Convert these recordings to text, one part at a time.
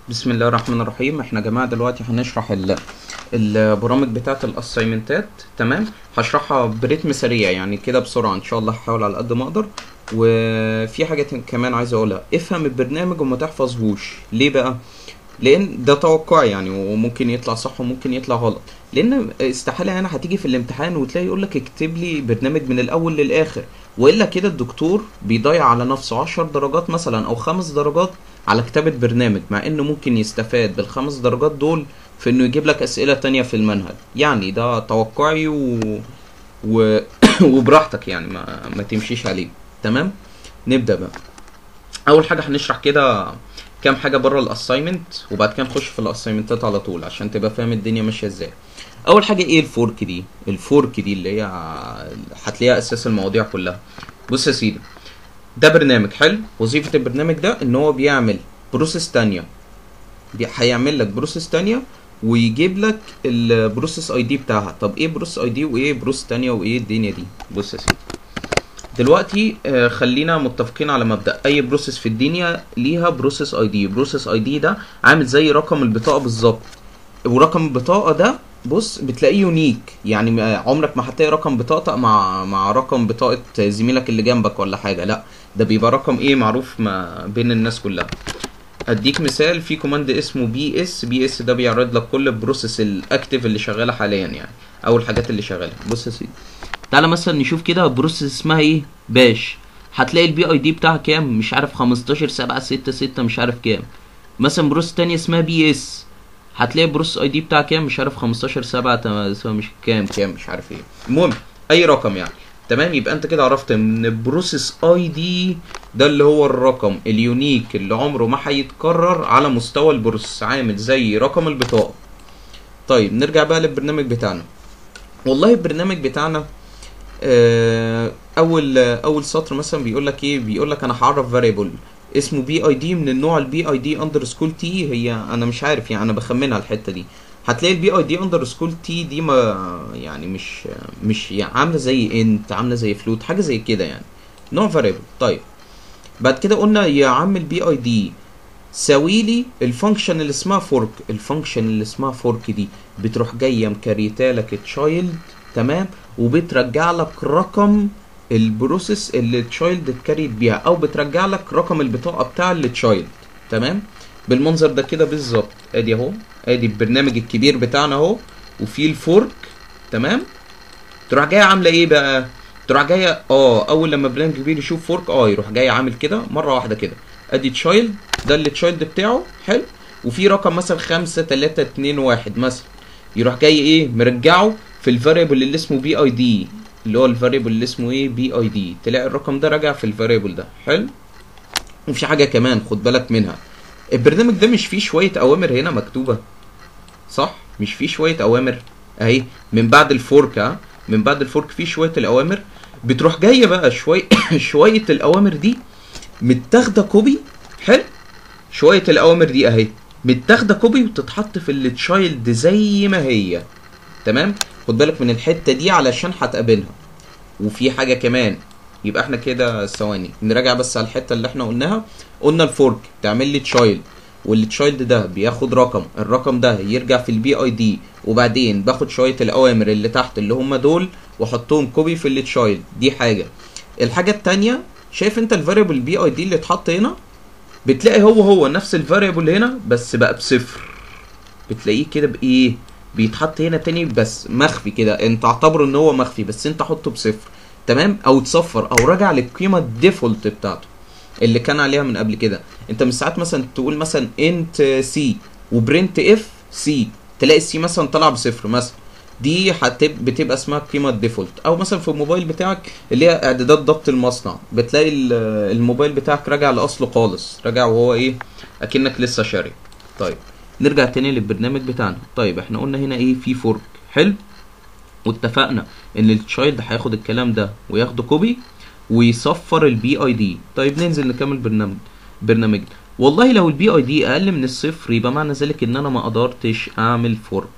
بسم الله الرحمن الرحيم احنا يا جماعه دلوقتي هنشرح ال البرامج بتاعه الاسايمنتات تمام هشرحها برتم سريع يعني كده بسرعه ان شاء الله هحاول على قد ما اقدر وفي حاجه كمان عايز اقولها افهم البرنامج وما تحفظهوش ليه بقى لان ده توقعي يعني وممكن يطلع صح وممكن يطلع غلط لان استحاله يعني هتيجي في الامتحان وتلاقي يقول لك اكتب لي برنامج من الاول للاخر والا كده الدكتور بيضيع على نفسه 10 درجات مثلا او خمس درجات على كتابة برنامج مع انه ممكن يستفاد بالخمس درجات دول في انه يجيب لك اسئلة تانية في المنهج يعني ده توقعي و... و... وبراحتك يعني ما... ما تمشيش عليه تمام نبدأ بقى اول حاجة هنشرح كده كام حاجة بره الاساينمنت وبعد كده نخش في الاساينمنتات على طول عشان تبقى فاهم الدنيا ماشية ازاي اول حاجة ايه الفورك دي الفورك دي اللي هي هتلاقيها اساس المواضيع كلها بص يا سيدي ده برنامج حلو وظيفة البرنامج ده ان هو بيعمل بروسيس تانية بي- هيعمل لك بروسيس تانية ويجيب لك البروسيس اي دي بتاعها طب ايه بروسيس اي دي وايه بروسيس تانية وايه الدنيا دي بص يا سيدي دلوقتي آه، خلينا متفقين على مبدأ اي بروسيس في الدنيا ليها بروسيس اي دي بروسيس اي دي ده عامل زي رقم البطاقة بالظبط ورقم البطاقة ده بص بتلاقيه يونيك يعني ما- عمرك ما هتلاقي رقم بطاقتك مع مع رقم بطاقة زميلك اللي جنبك ولا حاجة لا ده بيبقى رقم ايه معروف ما بين الناس كلها اديك مثال في كوماند اسمه بي اس بي اس ده بيعرض لك كل البروسيس الاكتف اللي شغاله حاليا يعني او الحاجات اللي شغاله بص يا سيدي تعالى مثلا نشوف كده بروسيس اسمها ايه باش هتلاقي البي اي دي بتاعها كام مش عارف 15 7 6 6 مش عارف كام مثلا بروسيس تانية اسمها بي اس هتلاقي بروسيس اي دي بتاعها كام مش عارف 15 7 تم- مش كام كام مش عارف ايه المهم اي رقم يعني تمام يبقى انت كده عرفت ان بروسيس اي دي ده اللي هو الرقم اليونيك اللي عمره ما هيتكرر على مستوى البروسيس عامل زي رقم البطاقة طيب نرجع بقى للبرنامج بتاعنا والله البرنامج بتاعنا آه، اول اول سطر مثلا بيقول لك ايه بيقول لك انا هعرف فاريبل اسمه بي اي دي من النوع البي اي دي اندرسكول تي هي انا مش عارف يعني انا بخمنها الحته دي هتلاقي البي اي دي اندرسكول تي دي ما يعني مش مش يعني عامله زي انت عامله زي فلوت حاجه زي كده يعني نوع فاريبل طيب بعد كده قلنا يا عم البي اي دي ساوي لي الفانكشن اللي اسمها فورك الفانكشن اللي اسمها فورك دي بتروح جايه مكريته لك تشايلد تمام وبترجع لك رقم البروسيس اللي التشايلد اتكريت بيها او بترجع لك رقم البطاقه بتاع التشايلد تمام بالمنظر ده كده بالظبط ادي اهو ادي البرنامج الكبير بتاعنا اهو وفيه الفورك تمام تروح جايه عامله ايه بقى تروح جايه اه اول لما برنامج كبير يشوف فورك اه يروح جاي عامل كده مره واحده كده ادي تشايلد ده اللي تشايلد بتاعه حلو وفي رقم مثلا خمسة تلاتة اتنين واحد مثلا يروح جاي ايه مرجعه في الفاريبل اللي اسمه بي اي دي اللي هو الفاريبل اللي اسمه ايه بي اي دي تلاقي الرقم ده راجع في الفاريبل ده حلو وفي حاجه كمان خد بالك منها البرنامج ده مش فيه شويه اوامر هنا مكتوبه صح مش فيه شويه اوامر اهي من بعد الفورك ها من بعد الفورك فيه شويه الاوامر بتروح جايه بقى شويه شويه الاوامر دي متاخده كوبي حلو شويه الاوامر دي اهي متاخده كوبي وتتحط في التشايلد زي ما هي تمام خد بالك من الحته دي علشان هتقابلها وفي حاجه كمان يبقى احنا كده ثواني نراجع بس على الحته اللي احنا قلناها قلنا الفورك تعمل لي تشايلد والتشايلد ده بياخد رقم الرقم ده يرجع في البي اي دي وبعدين باخد شويه الاوامر اللي تحت اللي هم دول واحطهم كوبي في التشايلد دي حاجه الحاجه التانية شايف انت الفاريبل بي اي دي اللي اتحط هنا بتلاقي هو هو نفس الفاريبل هنا بس بقى بصفر بتلاقيه كده بايه بيتحط هنا تاني بس مخفي كده انت اعتبره ان هو مخفي بس انت حطه بصفر تمام او تصفر او راجع للقيمه الديفولت بتاعته اللي كان عليها من قبل كده انت من ساعات مثلا تقول مثلا انت سي وبرنت اف سي تلاقي السي مثلا طلع بصفر مثلا دي هتب... بتبقى اسمها القيمه الديفولت او مثلا في الموبايل بتاعك اللي هي اعدادات ضبط المصنع بتلاقي ال- الموبايل بتاعك راجع لاصله خالص راجع وهو ايه اكنك لسه شاري طيب نرجع تاني للبرنامج بتاعنا طيب احنا قلنا هنا ايه في فورك حلو واتفقنا ان التشايلد هياخد الكلام ده وياخده كوبي ويصفر البي اي دي طيب ننزل نكمل برنامج برنامج والله لو البي اي دي اقل من الصفر يبقى معنى ذلك ان انا ما قدرتش اعمل فورك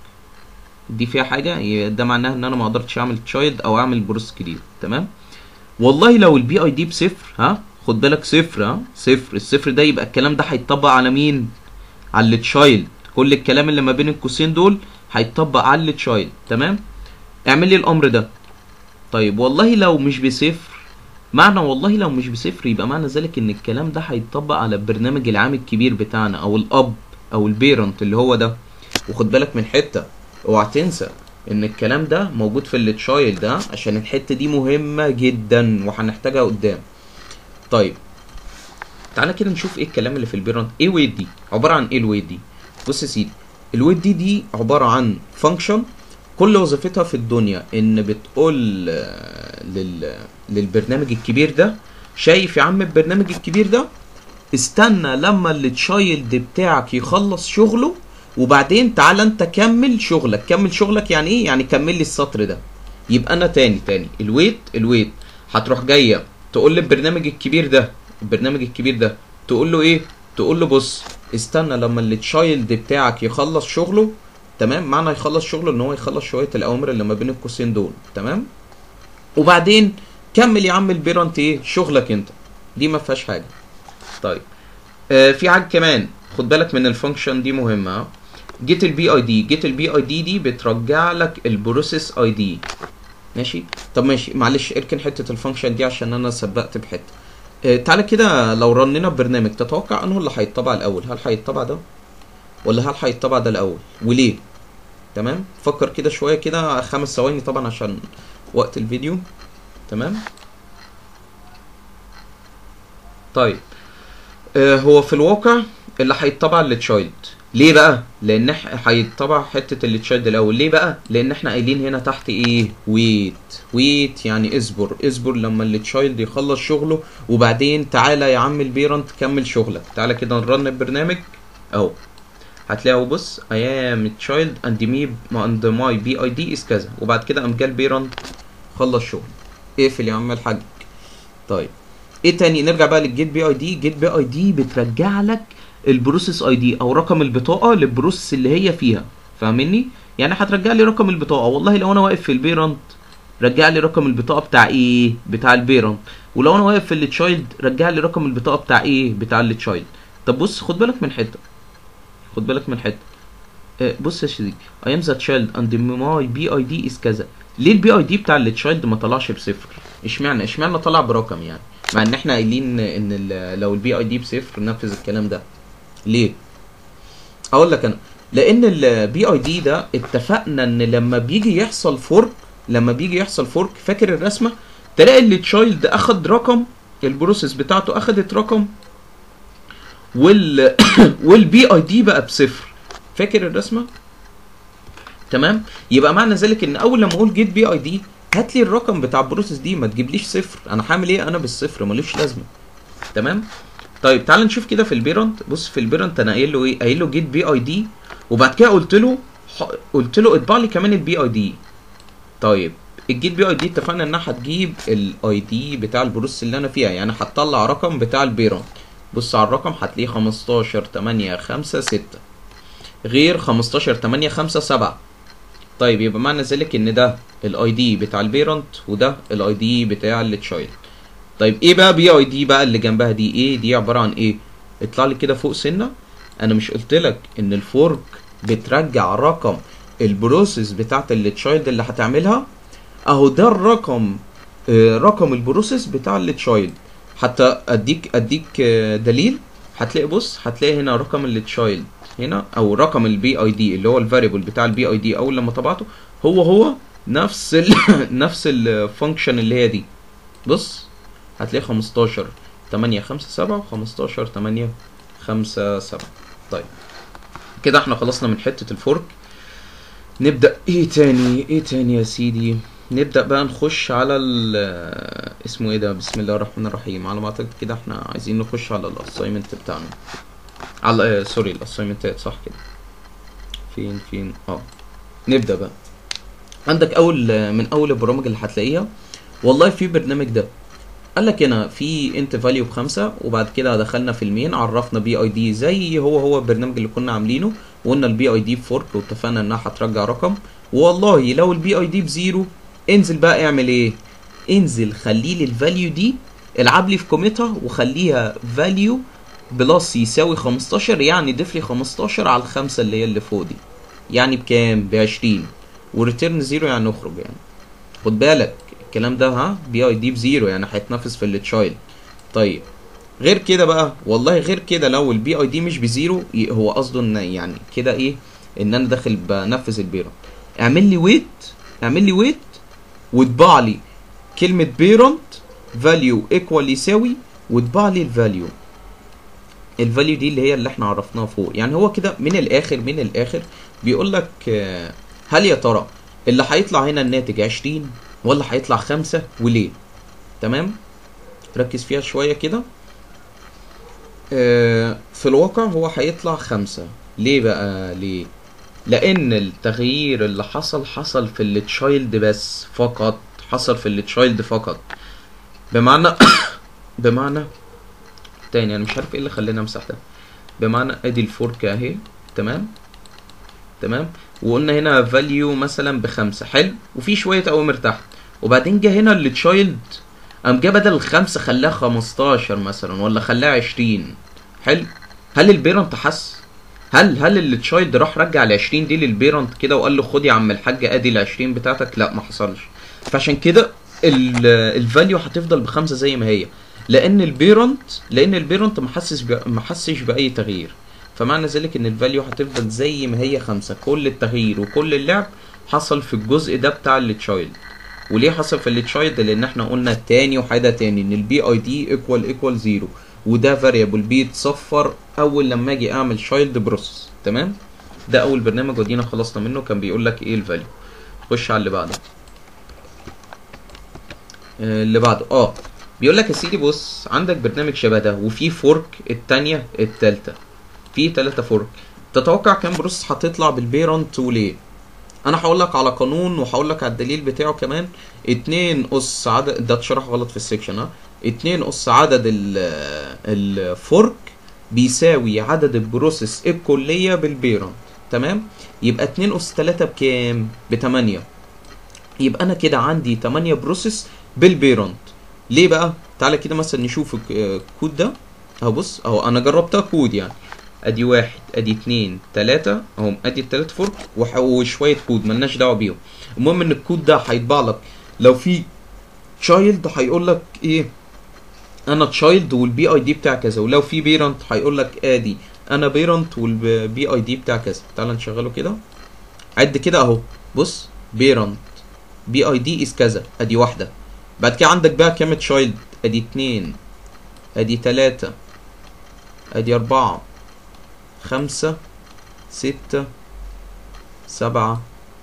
دي فيها حاجه ي- ده معناها ان انا ما قدرتش اعمل تشايلد او اعمل بروس جديد تمام والله لو البي اي دي بصفر ها خد بالك صفر ها صفر الصفر ده يبقى الكلام ده هيتطبق على مين على التشايلد كل الكلام اللي ما بين القوسين دول هيتطبق على التشايلد تمام اعمل لي الامر ده طيب والله لو مش بصفر معنى والله لو مش بصفر يبقى معنى ذلك ان الكلام ده هيتطبق على البرنامج العام الكبير بتاعنا او الاب او البيرنت اللي هو ده وخد بالك من حته اوعى تنسى ان الكلام ده موجود في التشايلد ده عشان الحته دي مهمه جدا وهنحتاجها قدام طيب تعالى كده نشوف ايه الكلام اللي في البيرنت ايه ويت دي عباره عن ايه الويت دي بص يا سيدي الويت دي دي عباره عن فانكشن كل وظيفتها في الدنيا ان بتقول آه، لل... للبرنامج الكبير ده شايف يا عم البرنامج الكبير ده استنى لما التشايلد بتاعك يخلص شغله وبعدين تعالى انت كمل شغلك كمل شغلك يعني ايه يعني كمل لي السطر ده يبقى انا تاني تاني الويت الويت هتروح جايه تقول للبرنامج الكبير ده البرنامج الكبير ده تقول له ايه تقول له بص استنى لما التشايلد بتاعك يخلص شغله تمام معنى يخلص شغله ان هو يخلص شويه الاوامر اللي ما بين القوسين دول تمام وبعدين كمل يا عم البيرنت ايه شغلك انت دي ما فيهاش حاجه طيب آه في حاجه كمان خد بالك من الفانكشن دي مهمه ها. جيت البي اي دي جيت البي اي دي دي بترجع لك البروسيس اي دي ماشي طب ماشي معلش اركن حته الفانكشن دي عشان انا سبقت بحته آه تعالى كده لو رنينا برنامج تتوقع انه اللي هيتطبع الاول هل هيتطبع ده ولا هل هيتطبع ده الاول وليه تمام فكر كده شويه كده خمس ثواني طبعا عشان وقت الفيديو تمام طيب آه هو في الواقع اللي هيتطبع التشايلد ليه بقى لان إح- هيتطبع حته التشايلد الاول ليه بقى لان احنا قايلين هنا تحت ايه ويت ويت يعني اصبر اصبر لما التشايلد يخلص شغله وبعدين تعالى يا عم البيرنت كمل شغلك تعالى كده نرن البرنامج اهو هتلاقوا بص I am child and me and my BID is كذا وبعد كده قام جه البيرنت خلص شغل اقفل يا عم الحاج طيب ايه تاني نرجع بقى للجيت بي اي دي جيت بي اي دي بترجع لك البروسيس اي دي او رقم البطاقه للبروسيس اللي هي فيها فاهمني يعني هترجع لي رقم البطاقه والله لو انا واقف في البيرنت رجع لي رقم البطاقه بتاع ايه بتاع البيرنت ولو انا واقف في التشايلد رجع لي رقم البطاقه بتاع ايه بتاع التشايلد طب بص خد بالك من حته خد بالك من حته آه، بص يا شريك I am the child and my BID is كذا ليه البي اي دي بتاع التشايلد ما طلعش بصفر اشمعنى اشمعنى طلع برقم يعني مع ان احنا قايلين ان ال- لو البي اي دي بصفر ننفذ الكلام ده ليه اقول لك انا لان البي اي دي ده اتفقنا ان لما بيجي يحصل فورك لما بيجي يحصل فورك فاكر الرسمه تلاقي التشايلد اخد رقم البروسيس بتاعته اخدت رقم وال والبي اي دي بقى بصفر فاكر الرسمه تمام يبقى معنى ذلك ان اول لما اقول جيت بي اي دي هات لي الرقم بتاع البروسيس دي ما تجيبليش صفر انا هعمل ايه انا بالصفر ملوش لازمه تمام طيب تعال نشوف كده في البيرنت بص في البيرنت انا قايل له ايه قايل له جيت بي اي دي وبعد كده قلت له ح- قلت له اطبع لي كمان البي اي دي طيب الجيت بي اي دي اتفقنا انها هتجيب الاي دي بتاع البروسيس اللي انا فيها يعني هتطلع رقم بتاع البيرنت بص على الرقم هتلاقيه 15 8 5 6 غير 15 8 5 7 طيب يبقى معنى ذلك ان ده الاي دي بتاع البيرنت وده الاي دي بتاع التشايلد طيب ايه بقى بي اي دي بقى اللي جنبها دي ايه دي عباره عن ايه اطلع لي كده فوق سنه انا مش قلت لك ان الفورك بترجع رقم البروسيس بتاعت التشايلد اللي هتعملها اهو ده الرقم آه، رقم البروسيس بتاع التشايلد حتى اديك اديك آه، دليل هتلاقي بص هتلاقي هنا رقم التشايلد هنا او رقم البي اي دي اللي هو الفاريبل بتاع البي اي دي اول لما طبعته هو هو نفس ال نفس الفانكشن اللي هي دي بص هتلاقي 15 8 5 7 و15 8 5 7 طيب كده احنا خلصنا من حتة الفورك نبدأ ايه تاني ايه تاني يا سيدي نبدأ بقى نخش على ال اسمه ايه ده بسم الله الرحمن الرحيم على ما اعتقد كده احنا عايزين نخش على الاساينمنت بتاعنا على آه سوري الاساينمنتات صح كده فين فين اه نبدأ بقى عندك اول من اول البرامج اللي هتلاقيها والله في برنامج ده قال لك هنا في انت فاليو بخمسة وبعد كده دخلنا في المين عرفنا بي اي دي زي هو هو البرنامج اللي كنا عاملينه وقلنا البي اي دي بفورك واتفقنا انها هترجع رقم والله لو البي اي دي بزيرو انزل بقى اعمل ايه انزل خلي لي الفاليو دي العب لي في قيمتها وخليها فاليو بلس يساوي 15 يعني ضيف لي 15 على الخمسة اللي هي اللي فوق دي يعني بكام ب 20 وريتيرن زيرو يعني نخرج يعني خد بالك الكلام ده ها بي اي دي بزيرو يعني هيتنفذ في التشايلد طيب غير كده بقى والله غير كده لو البي اي دي مش بزيرو ي- هو قصده ان يعني كده ايه ان انا داخل بنفذ البيرنت اعمل لي ويت اعمل لي ويت واتبع لي كلمة بيرنت فاليو ايكوال يساوي واتبع لي الفاليو الفاليو دي اللي هي اللي احنا عرفناها فوق يعني هو كده من الاخر من الاخر بيقول لك آه، هل يا ترى اللي هيطلع هنا الناتج 20 ولا هيطلع 5 وليه تمام ركز فيها شويه كده آه، في الواقع هو هيطلع خمسة ليه بقى ليه لان التغيير اللي حصل حصل في التشايلد بس فقط حصل في التشايلد فقط بمعنى بمعنى تاني انا مش عارف ايه اللي خلاني امسح ده بمعنى ادي الفورك اهي تمام تمام وقلنا هنا فاليو مثلا بخمسة حلو وفي شوية اوامر تحت وبعدين جه هنا التشايلد قام جه بدل الخمسة خلاها 15 مثلا ولا خلاها 20 حلو هل البيرنت حس هل هل التشايلد راح رجع ال 20 دي للبيرنت كده وقال له خد يا عم الحاج ادي ال 20 بتاعتك لا ما حصلش فعشان كده الفاليو هتفضل بخمسة زي ما هي لان البيرنت لان البيرنت ما حسش ب- ما حسش باي تغيير فمعنى ذلك ان الفاليو هتفضل زي ما هي خمسة كل التغيير وكل اللعب حصل في الجزء ده بتاع التشايلد وليه حصل في التشايلد لان احنا قلنا تاني وحاجه تاني ان البي اي دي ايكوال ايكوال زيرو وده فاريبل بيتصفر اول لما اجي اعمل تشايلد بروسس تمام ده اول برنامج ودينا خلصنا منه كان بيقول لك ايه الفاليو خش على اللي بعده آه، اللي بعده اه بيقول لك يا سيدي بص عندك برنامج شبه ده وفي فورك التانية التالتة في تلاتة فورك تتوقع كام بروسس هتطلع بالبيرنت وليه انا هقول لك على قانون وهقول لك على الدليل بتاعه كمان اتنين اس عدد ده اتشرح غلط في السكشن ها اتنين اس عدد ال الفورك بيساوي عدد البروسيس الكلية بالبيرنت تمام يبقى اتنين اس تلاتة بكام بتمانية يبقى انا كده عندي تمانية بروسيس بالبيرنت ليه بقى تعالى كده مثلا نشوف الك- الكود ده اهو بص اهو انا جربتها كود يعني ادي واحد ادي اتنين تلاتة اهو ادي التلات فورك وح- وشوية كود ملناش دعوة بيهم المهم ان الكود ده هيطبع لك لو في تشايلد هيقول لك ايه انا تشايلد والبي اي دي بتاع كذا ولو في بيرنت هيقول لك ادي انا بيرنت والبي اي دي بتاع كذا تعال نشغله كده عد كده اهو بص بيرنت بي اي دي از كذا ادي واحدة بعد كده عندك بقى كام تشايلد ادي اتنين ادي تلاتة ادي اربعة خمسة ستة سبعة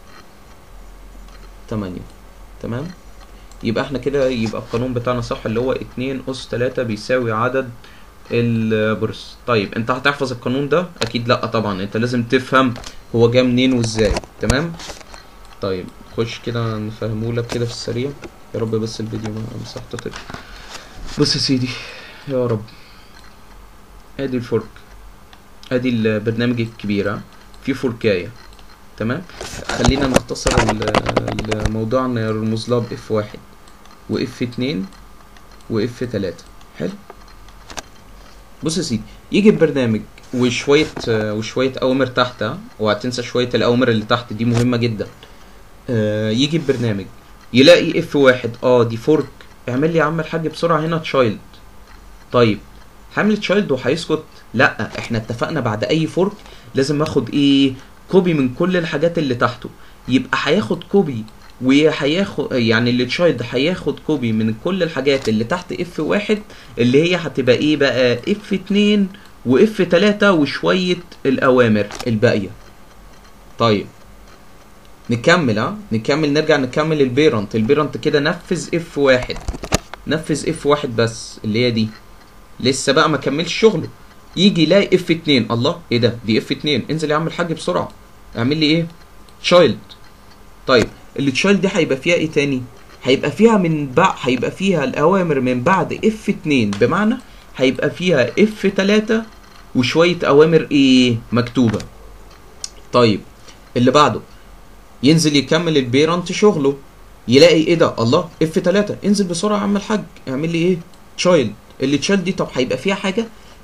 تمانية تمام يبقى احنا كده يبقى القانون بتاعنا صح اللي هو اتنين اس تلاتة بيساوي عدد البرص طيب انت هتحفظ القانون ده اكيد لا طبعا انت لازم تفهم هو جه منين وازاي تمام طيب خش كده نفهمهولك كده في السريع يا رب بس الفيديو ما مسحته تاني بص يا سيدي يا رب ادي الفرق ادي البرنامج الكبير ها؟ في فوركاية تمام خلينا نختصر ال- الموضوع نرمز لها باف واحد واف اتنين واف تلاتة حلو بص يا سيدي يجي البرنامج وشوية وشوية أوامر تحت ها؟ وهتنسى شوية الأوامر اللي تحت دي مهمة جدا آه، يجي البرنامج يلاقي اف واحد اه دي فورك اعمل لي يا عم الحاج بسرعة هنا تشايلد طيب هعمل تشايلد وهيسكت لا احنا اتفقنا بعد اي فورك لازم اخد ايه كوبي من كل الحاجات اللي تحته يبقى هياخد كوبي وهياخد يعني اللي تشايلد هياخد كوبي من كل الحاجات اللي تحت اف واحد اللي هي هتبقى ايه بقى اف اتنين واف تلاتة وشوية الاوامر الباقية طيب نكمل ها نكمل نرجع نكمل البيرنت البيرنت كده نفذ اف واحد نفذ اف واحد بس اللي هي دي لسه بقى ما كملش شغله يجي يلاقي اف 2 الله ايه ده دي اف 2 انزل يا عم الحاج بسرعه اعمل لي ايه تشايلد طيب التشايلد دي هيبقى فيها ايه تاني هيبقى فيها من بعد هيبقى فيها الاوامر من بعد اف 2 بمعنى هيبقى فيها اف 3 وشويه اوامر ايه مكتوبه طيب اللي بعده ينزل يكمل البيرنت شغله يلاقي ايه ده الله اف 3 انزل بسرعه يا عم الحاج اعمل لي ايه تشايلد اللي تشايلد دي طب هيبقى فيها حاجه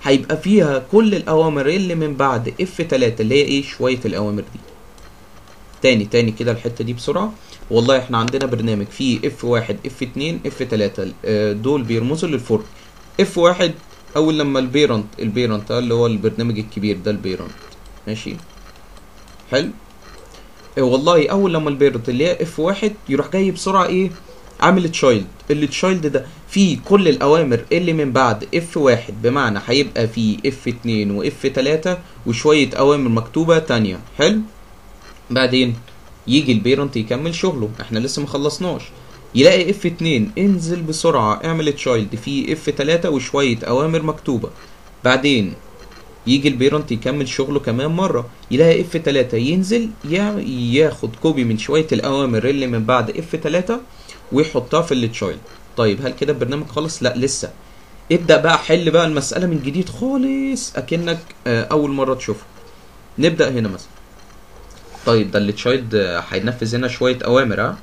هيبقى فيها كل الاوامر اللي من بعد اف 3 اللي هي ايه شويه الاوامر دي تاني تاني كده الحته دي بسرعه والله احنا عندنا برنامج فيه اف 1 اف 2 اف 3 دول بيرمزوا للفورك اف 1 اول لما البيرنت البيرنت اللي هو البرنامج الكبير ده البيرنت ماشي حلو إيه والله اول لما البيرنت اللي هي اف 1 يروح جاي بسرعه ايه عامل تشايلد اللي تشايلد ده فيه كل الاوامر اللي من بعد اف 1 بمعنى هيبقى فيه اف 2 واف 3 وشويه اوامر مكتوبه تانية حلو بعدين يجي البيرنت يكمل شغله احنا لسه ما خلصناش يلاقي اف 2 انزل بسرعه اعمل تشايلد في اف 3 وشويه اوامر مكتوبه بعدين يجي البيرنت يكمل شغله كمان مره يلاقي اف 3 ينزل يا- ياخد كوبي من شويه الاوامر اللي من بعد اف 3 ويحطها في التشايلد طيب هل كده البرنامج خلص لا لسه ابدا بقى حل بقى المساله من جديد خالص اكنك آه، اول مره تشوفها نبدا هنا مثلا طيب ده التشايلد آه، هينفذ هنا شويه اوامر ها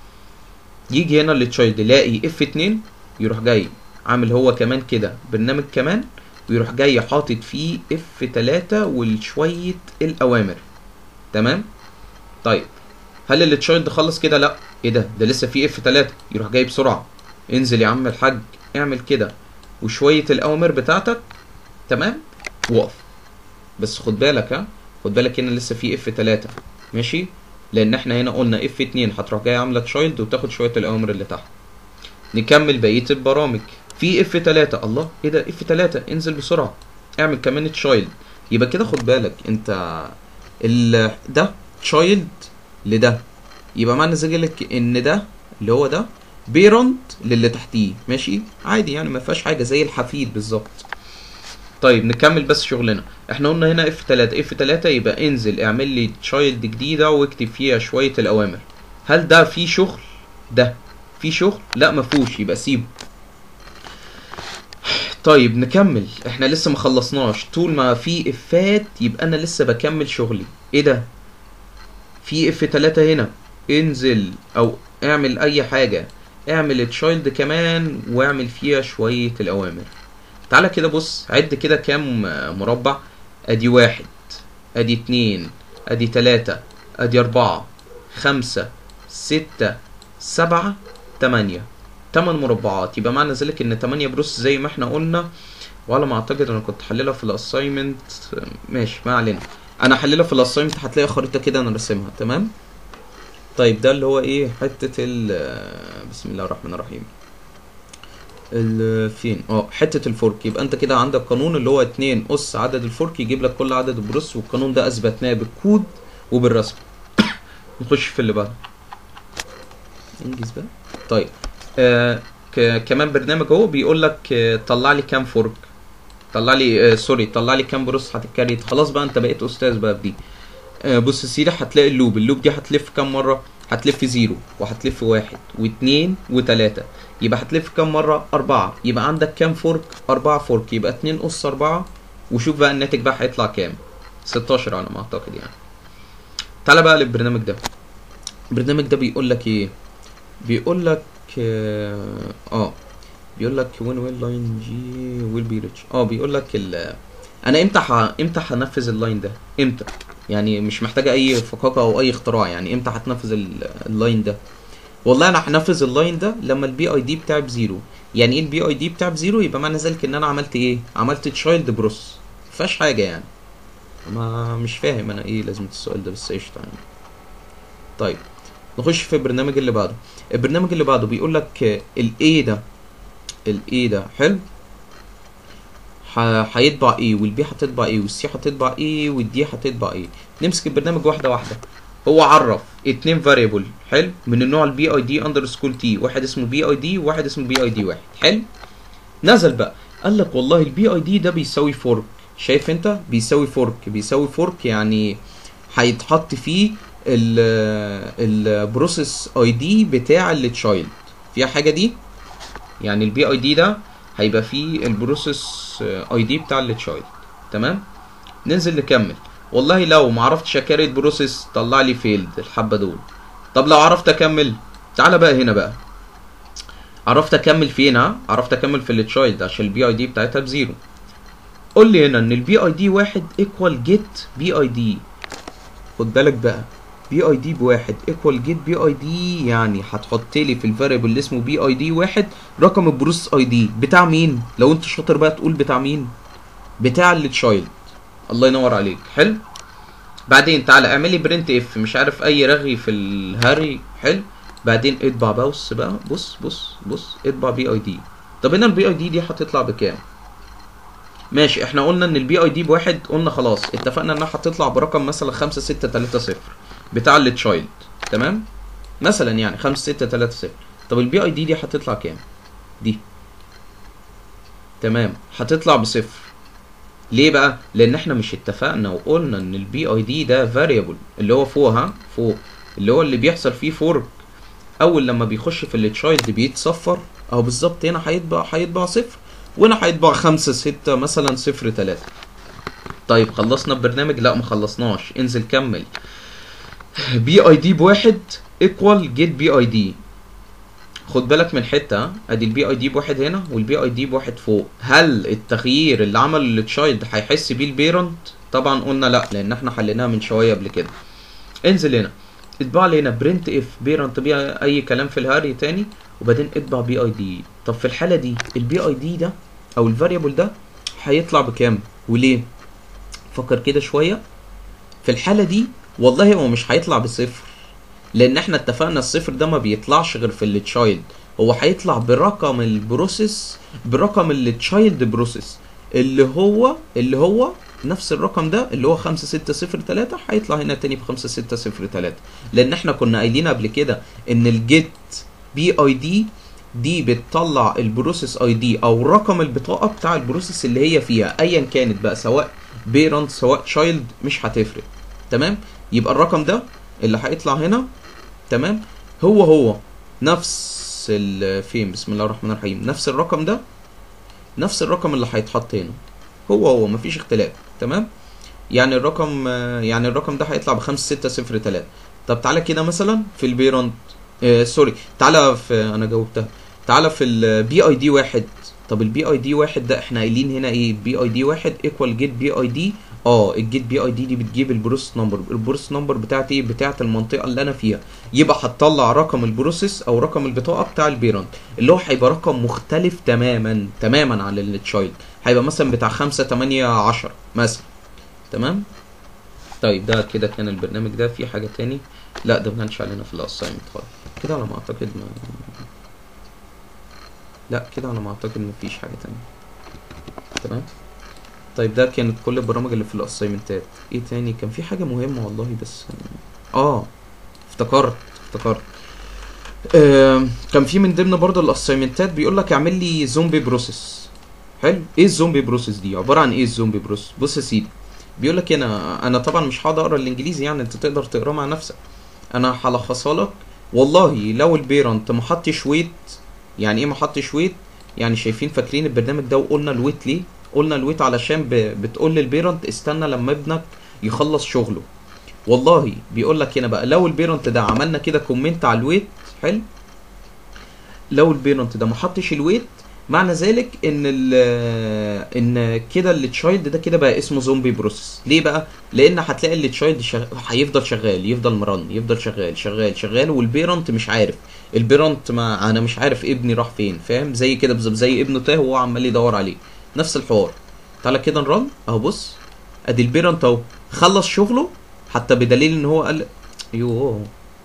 يجي هنا التشايلد يلاقي اف 2 يروح جاي عامل هو كمان كده برنامج كمان ويروح جاي حاطط فيه اف 3 وشويه الاوامر تمام طيب هل التشايلد خلص كده لا ايه ده ده لسه في اف 3 يروح جاي بسرعه انزل يا عم الحاج اعمل كده وشويه الاوامر بتاعتك تمام وقف بس خد بالك ها خد بالك هنا لسه في اف 3 ماشي لان احنا هنا قلنا اف 2 هتروح جاي عامله تشايلد وتاخد شويه الاوامر اللي تحت نكمل بقيه البرامج في اف 3 الله ايه ده اف 3 انزل بسرعه اعمل كمان تشايلد يبقى كده خد بالك انت ال ده تشايلد لده يبقى معنى ذلك ان ده اللي هو ده بيرنت للي تحتيه ماشي عادي يعني ما فيهاش حاجه زي الحفيد بالظبط طيب نكمل بس شغلنا احنا قلنا هنا اف 3 اف 3 يبقى انزل اعمل لي تشايلد جديده واكتب فيها شويه الاوامر هل ده فيه شغل ده فيه شغل لا ما فيهوش يبقى سيبه طيب نكمل احنا لسه ما خلصناش طول ما في افات يبقى انا لسه بكمل شغلي ايه ده في اف 3 هنا انزل او اعمل اي حاجه اعمل تشايلد كمان واعمل فيها شويه الاوامر تعالى كده بص عد كده كام مربع ادي واحد ادي اتنين ادي تلاتة ادي اربعة خمسة ستة سبعة تمانية تمن مربعات يبقى معنى ذلك ان تمانية بروس زي ما احنا قلنا وعلى ما اعتقد انا كنت حللها في الاساينمنت ماشي ما علينا انا حللها في الاساينمنت هتلاقي خريطة كده انا راسمها تمام طيب ده اللي هو ايه حتة ال بسم الله الرحمن الرحيم ال فين اه حته الفورك يبقى انت كده عندك قانون اللي هو 2 اس عدد الفورك يجيب لك كل عدد البروس والقانون ده اثبتناه بالكود وبالرسم نخش في اللي بعده انجز بقى طيب آه ك- كمان برنامج اهو بيقول لك آه طلع لي كام فورك طلع لي آه سوري طلع لي كام بروس هتتكريت خلاص بقى انت بقيت استاذ بقى في دي آه بص يا سيدي هتلاقي اللوب اللوب دي هتلف كام مره هتلف زيرو وهتلف واحد واتنين وتلاتة يبقى هتلف كام مرة؟ أربعة يبقى عندك كام فورك؟ أربعة فورك يبقى اتنين أس أربعة وشوف بقى الناتج بقى هيطلع كام؟ ستاشر على ما أعتقد يعني تعالى بقى للبرنامج ده البرنامج ده بيقول لك إيه؟ بيقول لك آه, آه بيقول لك when will line G will be reached اه بيقول لك ال انا امتى ح... امتى هنفذ اللاين ده امتى يعني مش محتاجه اي فقاقه او اي اختراع يعني امتى هتنفذ ال- اللاين ده والله انا هنفذ اللاين ده لما البي اي دي بتاعي بزيرو يعني ايه البي اي دي بتاعي بزيرو يبقى معنى ذلك ان انا عملت ايه عملت تشايلد بروس مفيهاش حاجه يعني ما مش فاهم انا ايه لازمه السؤال ده بس قشطه يعني طيب نخش في البرنامج اللي بعده البرنامج اللي بعده بيقول لك الاي ده الاي ده حلو ح- هيطبع ايه والبي هتطبع ايه والسي هتطبع ايه والدي هتطبع ايه نمسك البرنامج واحده واحده هو عرف اتنين فاريبل حلو من النوع البي اي دي اندرسكول تي واحد اسمه بي اي دي وواحد اسمه بي اي دي واحد حلو نزل بقى قال لك والله البي اي دي ده بيساوي فورك شايف انت بيساوي فورك بيساوي فورك يعني هيتحط فيه البروسيس اي دي بتاع التشايلد فيها حاجه دي يعني البي اي دي ده هيبقى فيه البروسيس اي دي بتاع التشايلد تمام ننزل نكمل والله لو ما عرفتش اكريت بروسيس طلع لي فيلد الحبه دول طب لو عرفت اكمل تعالى بقى هنا بقى عرفت اكمل فين ها عرفت اكمل في التشايلد عشان البي اي دي بتاعتها بزيرو قول لي هنا ان البي اي دي واحد ايكوال جيت بي اي دي خد بالك بقى بي اي دي بواحد ايكوال جيت بي اي دي يعني هتحط لي في الفاريبل اللي اسمه بي اي دي واحد رقم البروسيس اي دي بتاع مين لو انت شاطر بقى تقول بتاع مين بتاع التشايلد الله ينور عليك حلو بعدين تعالى اعملي برنت اف مش عارف اي رغي في الهاري حلو بعدين اطبع بقى بص بقى بص بص بص اطبع بي اي دي طب هنا البي اي دي دي هتطلع بكام ماشي احنا قلنا ان البي اي دي بواحد قلنا خلاص اتفقنا انها هتطلع برقم مثلا خمسة ستة تلاتة صفر بتاع التشايلد تمام مثلا يعني خمسة ستة تلاتة صفر طب البي اي دي دي هتطلع كام دي تمام هتطلع بصفر ليه بقى لان احنا مش اتفقنا وقلنا ان البي اي دي ده فاريبل اللي هو فوق ها فوق اللي هو اللي بيحصل فيه فورك اول لما بيخش في التشايلد بيتصفر اهو بالظبط هنا هيطبع هيطبع صفر وهنا هيطبع خمسة ستة مثلا صفر تلاتة طيب خلصنا البرنامج لا ما خلصناش انزل كمل بي اي دي بواحد ايكوال جيت بي اي دي خد بالك من حته ها؟ ادي البي اي دي بواحد هنا والبي اي دي بواحد فوق هل التغيير اللي عمل التشايلد هيحس بيه البيرنت طبعا قلنا لا لان احنا حليناها من شويه قبل كده انزل هنا اطبع لي هنا برنت اف بيرنت بيها اي كلام في الهاري تاني وبعدين اطبع بي اي دي طب في الحاله دي البي اي دي ده او الفاريبل ده هيطلع بكام وليه فكر كده شويه في الحاله دي والله هو مش هيطلع بصفر لان احنا اتفقنا الصفر ده ما بيطلعش غير في التشايلد هو هيطلع برقم البروسيس برقم التشايلد بروسيس اللي هو اللي هو نفس الرقم ده اللي هو 5603 هيطلع هنا تاني ب 5603 لان احنا كنا قايلين قبل كده ان الجيت بي اي دي دي بتطلع البروسيس اي دي او رقم البطاقه بتاع البروسيس اللي هي فيها ايا كانت بقى سواء بيرنت سواء تشايلد مش هتفرق تمام يبقى الرقم ده اللي هيطلع هنا تمام هو هو نفس ال- فين بسم الله الرحمن الرحيم نفس الرقم ده نفس الرقم اللي هيتحط هنا هو هو مفيش اختلاف تمام يعني الرقم آه، يعني الرقم ده هيطلع بخمسة ستة صفر تلاتة طب تعالى كده مثلا في البيرنت آه سوري تعالى في انا جاوبتها تعالى في البي اي دي واحد طب البي اي دي واحد ده احنا قايلين هنا ايه بي اي دي واحد ايكوال جيت بي اي دي اه الجيت بي اي دي دي بتجيب البروسيس نمبر البروسيس نمبر بتاعتي ايه بتاعت المنطقه اللي انا فيها يبقى هتطلع رقم البروسيس او رقم البطاقه بتاع البيرنت اللي هو هيبقى رقم مختلف تماما تماما عن التشايلد هيبقى مثلا بتاع خمسة تمانية عشرة مثلا تمام طيب ده كده كان البرنامج ده في حاجة تاني لا ده ما كانش علينا في الاساينمنت خالص كده على ما اعتقد ما لا كده على ما اعتقد مفيش حاجة تانية تمام طيب ده كانت كل البرامج اللي في الاساينمنتات ايه تاني كان في حاجة مهمة والله بس اه افتكرت افتكرت آه كان في من ضمن برضه الاساينمنتات بيقول لك اعمل لي زومبي بروسيس حلو ايه الزومبي بروسيس دي عباره عن ايه الزومبي بروسيس بص يا سيدي بيقول لك هنا انا طبعا مش هقعد اقرا الانجليزي يعني انت تقدر تقراه مع نفسك انا هلخصها لك والله لو البيرنت ما حطش ويت يعني ايه ما حطش ويت يعني شايفين فاكرين البرنامج ده وقلنا الويت ليه قلنا الويت علشان ب... بتقول للبيرنت استنى لما ابنك يخلص شغله والله بيقول لك هنا بقى لو البيرنت ده عملنا كده كومنت على الويت حلو لو البيرنت ده ما حطش الويت معنى ذلك ان ال ان كده التشايلد ده كده بقى اسمه زومبي بروسيس ليه بقى لان هتلاقي التشايلد شغ... هيفضل شغال يفضل مرن يفضل شغال شغال شغال والبيرنت مش عارف البيرنت ما انا مش عارف ابني راح فين فاهم زي كده بالظبط زي ابنه تاه وهو عمال يدور عليه نفس الحوار تعالى كده نرن اهو بص ادي البيرنت اهو خلص شغله حتى بدليل ان هو قال يوه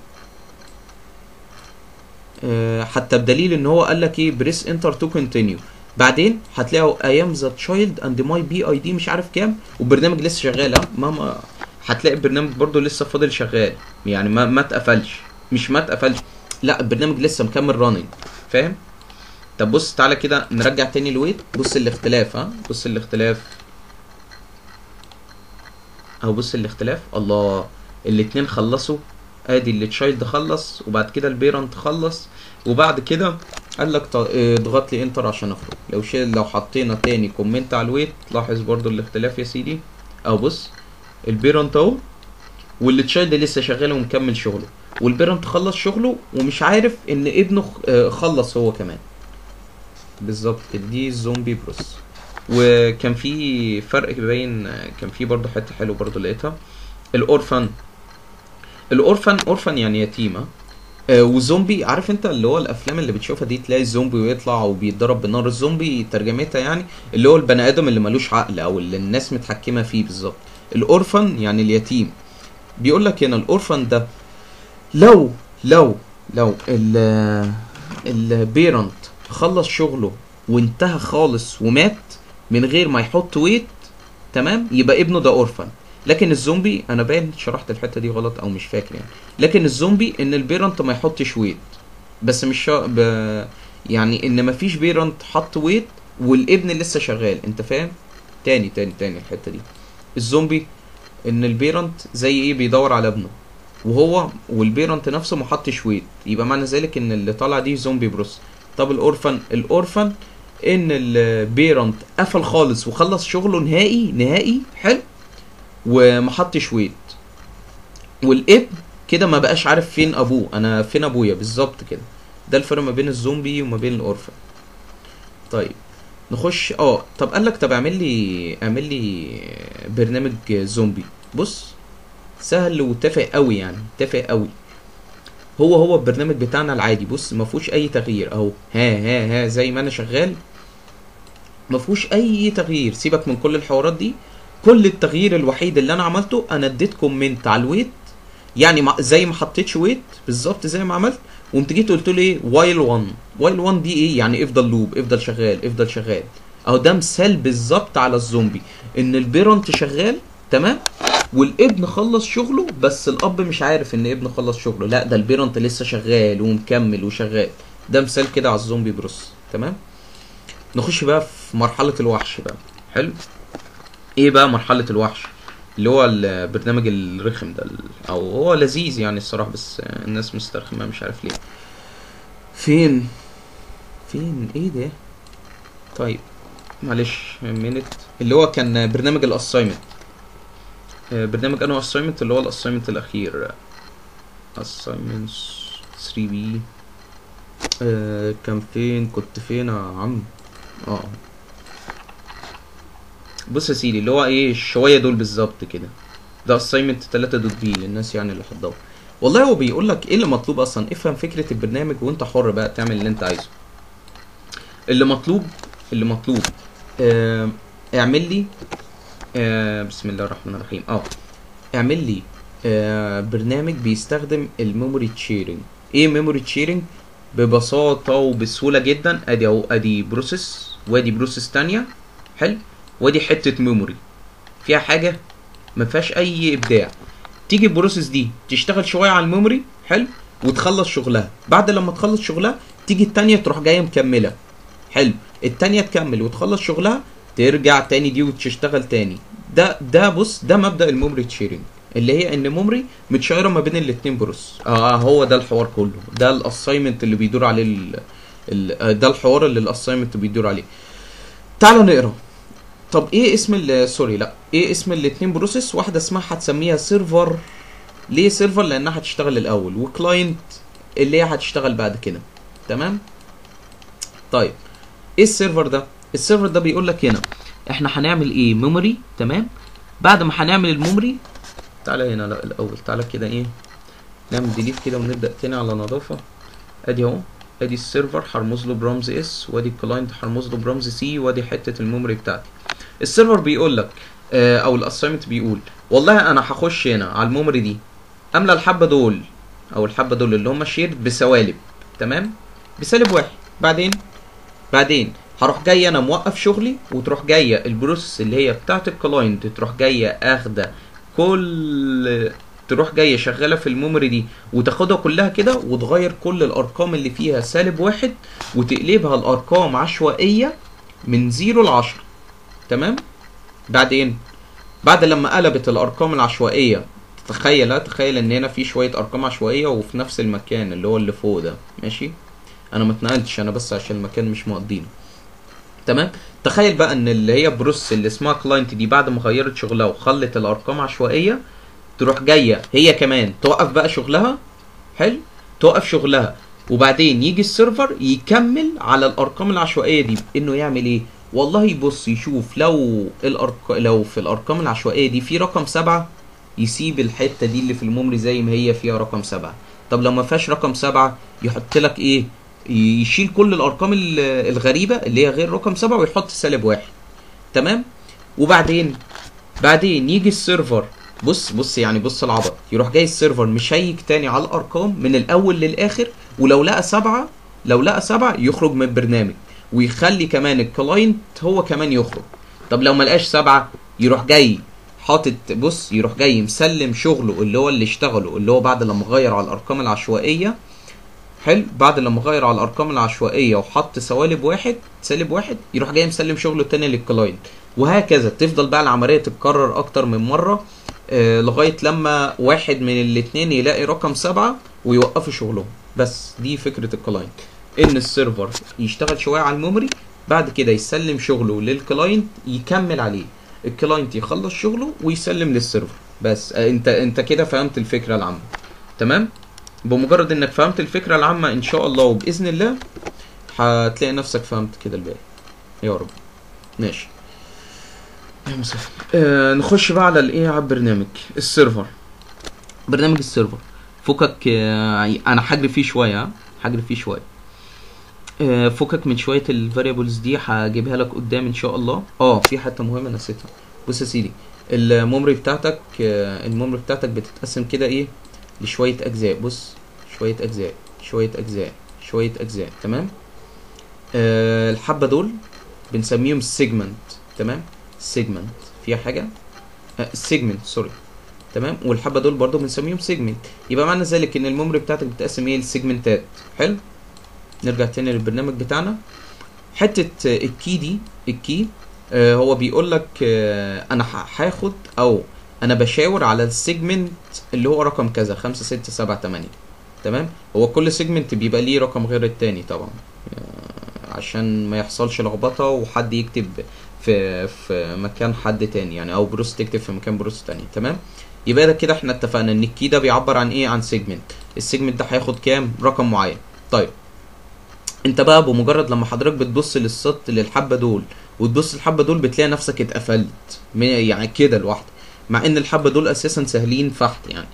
آه، حتى بدليل ان هو قال لك ايه بريس انتر تو كونتينيو بعدين هتلاقوا ايام ذا تشايلد اند ماي بي اي دي مش عارف كام والبرنامج لسه شغال ها ماما هتلاقي البرنامج برضو لسه فاضل شغال يعني ما ما اتقفلش مش ما اتقفلش لا البرنامج لسه مكمل راننج فاهم طب بص تعالى كده نرجع تاني الويت بص الاختلاف ها بص الاختلاف اهو بص الاختلاف الله الاتنين خلصوا ادي اللي تشايلد خلص وبعد كده البيرنت خلص وبعد كده قال لك ط- اه، اضغط لي انتر عشان اخرج لو شيل لو حطينا تاني كومنت على الويت لاحظ برضو الاختلاف يا سيدي اهو بص البيرنت اهو واللي تشايلد لسه شغال ومكمل شغله والبيرنت خلص شغله ومش عارف ان ابنه خ- اه، خلص هو كمان بالظبط كده دي الزومبي بروس وكان في فرق باين كان في برضه حته حلوه برضه لقيتها الاورفن الاورفن اورفن يعني يتيمه آه، وزومبي عارف انت اللي هو الافلام اللي بتشوفها دي تلاقي الزومبي ويطلع وبيتضرب بالنار الزومبي ترجمتها يعني اللي هو البني ادم اللي ملوش عقل او اللي الناس متحكمه فيه بالظبط الاورفن يعني اليتيم بيقول لك هنا الاورفن ده لو لو لو ال البيرنت خلص شغله وانتهى خالص ومات من غير ما يحط ويت تمام يبقى ابنه ده اورفن لكن الزومبي انا باين شرحت الحته دي غلط او مش فاكر يعني لكن الزومبي ان البيرنت ما يحطش ويت بس مش شا... ب... يعني ان مفيش بيرنت حط ويت والابن لسه شغال انت فاهم تاني تاني تاني الحته دي الزومبي ان البيرنت زي ايه بيدور على ابنه وهو والبيرنت نفسه ما حطش ويت يبقى معنى ذلك ان اللي طالع دي زومبي بروس طب الاورفن الاورفن ان البيرنت قفل خالص وخلص شغله نهائي نهائي حلو وما حطش ويت والابن كده ما بقاش عارف فين ابوه انا فين ابويا بالظبط كده ده الفرق ما بين الزومبي وما بين الاورفن طيب نخش اه طب قال لك طب اعمل لي اعمل لي برنامج زومبي بص سهل وتافه قوي يعني تافه قوي هو هو البرنامج بتاعنا العادي بص ما فيهوش اي تغيير اهو ها ها ها زي ما انا شغال ما فيهوش اي تغيير سيبك من كل الحوارات دي كل التغيير الوحيد اللي انا عملته انا اديت كومنت على الويت يعني مع- زي ما حطيتش ويت بالظبط زي ما عملت وقمت جيت قلت له ايه وايل 1 وايل 1 دي ايه يعني افضل لوب افضل شغال افضل شغال اهو ده مثال بالظبط على الزومبي ان البيرنت شغال تمام والابن خلص شغله بس الاب مش عارف ان ابنه خلص شغله لا ده البيرنت لسه شغال ومكمل وشغال ده مثال كده على الزومبي بروس تمام نخش بقى في مرحلة الوحش بقى حلو ايه بقى مرحلة الوحش اللي هو البرنامج الرخم ده ال- او هو لذيذ يعني الصراحة بس الناس مسترخمة مش عارف ليه فين فين ايه ده طيب معلش مينت اللي هو كان برنامج الاسايمنت برنامج انه اسايمنت اللي هو الاسايمنت الاخير اسايمنتس 3 بي كان فين كنت فين يا عم اه بص يا سيدي اللي هو ايه الشويه دول بالظبط كده ده اساينمنت 3 دوت بي للناس يعني اللي حضروا والله هو بيقول لك ايه اللي مطلوب اصلا افهم فكره البرنامج وانت حر بقى تعمل اللي انت عايزه اللي مطلوب اللي مطلوب آه اعمل لي آه بسم الله الرحمن الرحيم اه اعمل لي آه برنامج بيستخدم الميموري تشيرنج ايه ميموري تشيرنج ببساطه وبسهوله جدا ادي اهو ادي بروسيس وادي بروسيس تانية حلو وادي حته ميموري فيها حاجه ما فيهاش اي ابداع تيجي البروسيس دي تشتغل شويه على الميموري حلو وتخلص شغلها بعد لما تخلص شغلها تيجي التانية تروح جايه مكمله حلو التانية تكمل وتخلص شغلها ترجع تاني دي وتشتغل تاني ده ده بص ده مبدأ الميموري تشيرنج اللي هي ان ميموري متشايره ما بين الاتنين بروس اه هو ده الحوار كله ده الاساينمنت اللي بيدور عليه ال... ال... آه، ده الحوار اللي الاساينمنت بيدور عليه تعالوا نقرا طب ايه اسم ال سوري لا ايه اسم الاتنين بروسيس واحده اسمها هتسميها سيرفر ليه سيرفر لانها هتشتغل الاول وكلاينت اللي هي هتشتغل بعد كده تمام طيب ايه السيرفر ده السيرفر ده بيقول لك هنا احنا هنعمل ايه ميموري تمام بعد ما هنعمل الميموري تعالى هنا لا الاول تعالى كده ايه نعمل ديليت كده ونبدا تاني على نظافه ادي اهو ادي السيرفر هرمز له برمز اس وادي الكلاينت هرمز له برمز سي وادي حته الميموري بتاعتي السيرفر بيقول لك آه او الاساينمنت بيقول والله انا هخش هنا على الميموري دي املى الحبه دول او الحبه دول اللي هم شيرد بسوالب تمام بسالب واحد بعدين بعدين هروح جاي انا موقف شغلي وتروح جايه البروسيس اللي هي بتاعت الكلاينت تروح جايه اخده كل تروح جايه شغاله في الميموري دي وتاخدها كلها كده وتغير كل الارقام اللي فيها سالب واحد وتقلبها لارقام عشوائيه من زيرو لعشرة تمام بعدين بعد لما قلبت الارقام العشوائيه تخيل ها، تخيل ان هنا في شويه ارقام عشوائيه وفي نفس المكان اللي هو اللي فوق ده ماشي انا ما اتنقلتش انا بس عشان المكان مش مقضينه تمام تخيل بقى ان اللي هي بروس اللي اسمها كلاينت دي بعد ما غيرت شغلها وخلت الارقام عشوائيه تروح جايه هي كمان توقف بقى شغلها حلو توقف شغلها وبعدين يجي السيرفر يكمل على الارقام العشوائيه دي انه يعمل ايه والله يبص يشوف لو الأرق... لو في الارقام العشوائيه دي في رقم سبعة يسيب الحته دي اللي في الميموري زي ما هي فيها رقم سبعة طب لو ما فيهاش رقم سبعة يحط لك ايه يشيل كل الارقام ال- الغريبه اللي هي غير رقم سبعة ويحط سالب واحد تمام وبعدين بعدين يجي السيرفر بص بص يعني بص العبط يروح جاي السيرفر مشيك تاني على الارقام من الاول للاخر ولو لقى سبعة لو لقى سبعة يخرج من البرنامج ويخلي كمان الكلاينت هو كمان يخرج طب لو ما لقاش سبعة يروح جاي حاطط بص يروح جاي مسلم شغله اللي هو اللي اشتغله اللي هو بعد لما غير على الارقام العشوائيه حلو بعد لما غير على الارقام العشوائيه وحط سوالب واحد سالب واحد يروح جاي مسلم شغله تاني للكلاينت وهكذا تفضل بقى العمليه تتكرر اكتر من مره آه لغايه لما واحد من الاتنين يلاقي رقم سبعة ويوقفوا شغلهم بس دي فكره الكلاينت ان السيرفر يشتغل شويه على الميموري بعد كده يسلم شغله للكلاينت يكمل عليه الكلاينت يخلص شغله ويسلم للسيرفر بس آه، انت انت كده فهمت الفكره العامه تمام بمجرد انك فهمت الفكره العامه ان شاء الله وباذن الله هتلاقي نفسك فهمت كده الباقي يا رب ماشي يا مسافر آه نخش بقى على الايه على البرنامج السيرفر برنامج السيرفر فكك آه انا هجري فيه شويه ها؟ هجري فيه شويه آه، فكك من شويه الفاريبلز دي هجيبها لك قدام ان شاء الله اه في حته مهمه نسيتها بص يا سيدي الميموري بتاعتك آه، الميموري بتاعتك بتتقسم كده ايه لشويه اجزاء بص شويه اجزاء شويه اجزاء شويه اجزاء تمام آه الحبه دول بنسميهم سيجمنت تمام سيجمنت فيها حاجه آه سيجمنت سوري تمام والحبه دول برضو بنسميهم سيجمنت يبقى معنى ذلك ان الميموري بتاعتك بتقسم ايه لسيجمنتات حلو نرجع تاني للبرنامج بتاعنا حته آه، الكي دي الكي آه هو بيقول لك آه انا ه- هاخد او انا بشاور على السيجمنت اللي هو رقم كذا خمسة ستة سبعة تمانية تمام هو كل سيجمنت بيبقى ليه رقم غير التاني طبعا آه، عشان ما يحصلش لخبطه وحد يكتب في في مكان حد تاني يعني او بروس تكتب في مكان بروس تاني تمام يبقى ده كده احنا اتفقنا ان الكي ده بيعبر عن ايه عن سيجمنت السيجمنت ده هياخد كام رقم معين طيب انت بقى بمجرد لما حضرتك بتبص للسط للحبه دول وتبص الحبه دول بتلاقي نفسك اتقفلت م- يعني كده لوحده مع ان الحبه دول اساسا سهلين فحت يعني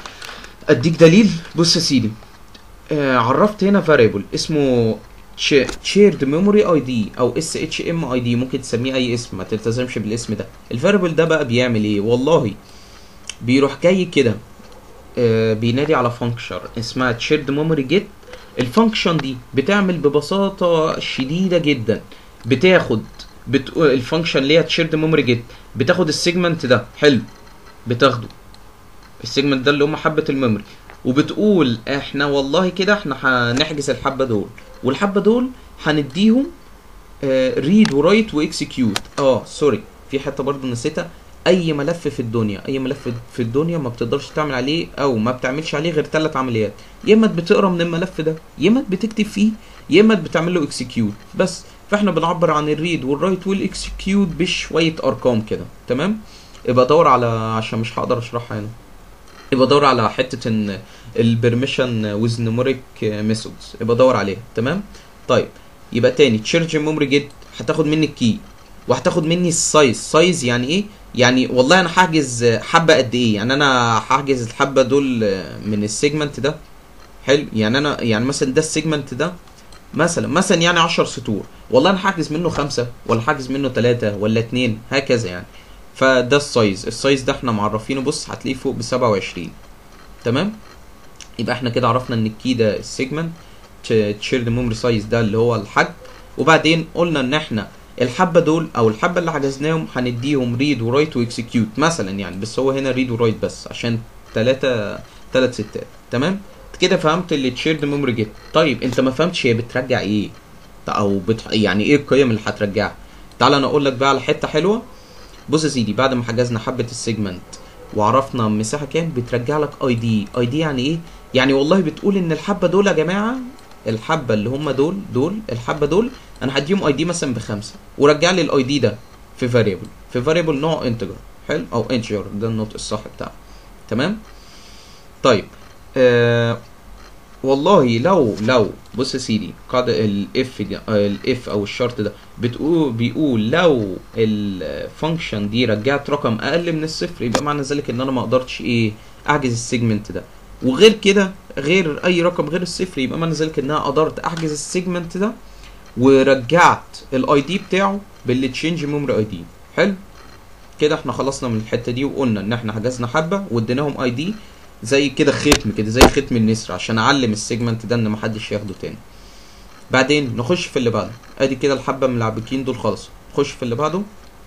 اديك دليل بص يا سيدي آه عرفت هنا فاريبل اسمه شيرد ميموري اي دي او اس اتش ام اي دي ممكن تسميه اي اسم ما تلتزمش بالاسم ده الفاريبل ده بقى بيعمل ايه والله بيروح جاي كده آه بينادي على فانكشن اسمها تشيرد ميموري جيت الفانكشن دي بتعمل ببساطه شديده جدا بتاخد بت... الفانكشن اللي هي تشيرد ميموري جيت بتاخد السيجمنت ده حلو بتاخده السيجمنت ده اللي هم حبه الميموري وبتقول احنا والله كده احنا هنحجز الحبه دول والحبه دول هنديهم ريد ورايت واكسكيوت اه سوري في حته برضه نسيتها اي ملف في الدنيا اي ملف في الدنيا ما بتقدرش تعمل عليه او ما بتعملش عليه غير ثلاث عمليات يا اما بتقرا من الملف ده يا اما بتكتب فيه يا اما بتعمل له اكسكيوت بس فاحنا بنعبر عن الريد والرايت والاكسكيوت بشويه ارقام كده تمام يبقى دور على عشان مش هقدر اشرحها هنا يبقى دور على حته ان البرميشن ويز نيموريك ميثودز يبقى دور عليها تمام طيب يبقى تاني تشيرج ميموري جيت هتاخد مني الكي وهتاخد مني السايز سايز يعني ايه يعني والله انا هحجز حبه قد ايه يعني انا هحجز الحبه دول من السيجمنت ده حلو يعني انا يعني مثلا ده السيجمنت ده مثلا مثلا يعني 10 سطور والله انا هحجز منه خمسة ولا هحجز منه ثلاثة ولا اتنين هكذا يعني فده السايز السايز ده احنا معرفينه بص هتلاقيه فوق ب 27 تمام يبقى احنا كده عرفنا ان الكي ده السيجمنت تشيرد ميموري سايز ده اللي هو الحجم وبعدين قلنا ان احنا الحبه دول او الحبه اللي حجزناهم هنديهم ريد ورايت واكسكيوت مثلا يعني بس هو هنا ريد ورايت بس عشان ثلاثة ثلاث ستات تمام كده فهمت اللي تشيرد ميموري جيت طيب انت ما فهمتش هي بترجع ايه او بت... يعني ايه القيم اللي هترجعها تعال انا اقول لك بقى على حته حلوه بص يا سيدي بعد ما حجزنا حبه السيجمنت وعرفنا المساحه كام بترجع لك اي دي اي دي يعني ايه يعني والله بتقول ان الحبه دول يا جماعه الحبه اللي هم دول دول الحبه دول انا هديهم اي دي مثلا بخمسه ورجع لي الاي دي ده في فاريبل في فاريبل نوع انتجر حلو او انتجر ده النطق الصح بتاعه تمام طيب آه والله لو لو بص يا سيدي قاعدة الاف دي الاف او الشرط ده بتقول بيقول لو الفانكشن دي رجعت رقم اقل من الصفر يبقى معنى ذلك ان انا ما قدرتش ايه اعجز السيجمنت ده وغير كده غير اي رقم غير الصفر يبقى معنى ذلك ان انا قدرت احجز السيجمنت ده ورجعت الاي دي بتاعه باللي تشينج ميموري اي دي حلو كده احنا خلصنا من الحته دي وقلنا ان احنا حجزنا حبه واديناهم اي دي زي كده ختم كده زي ختم النسر عشان اعلم السيجمنت ده ان محدش ياخده تاني بعدين نخش في اللي بعده ادي كده الحبه من العبكين دول خلصوا نخش في اللي بعده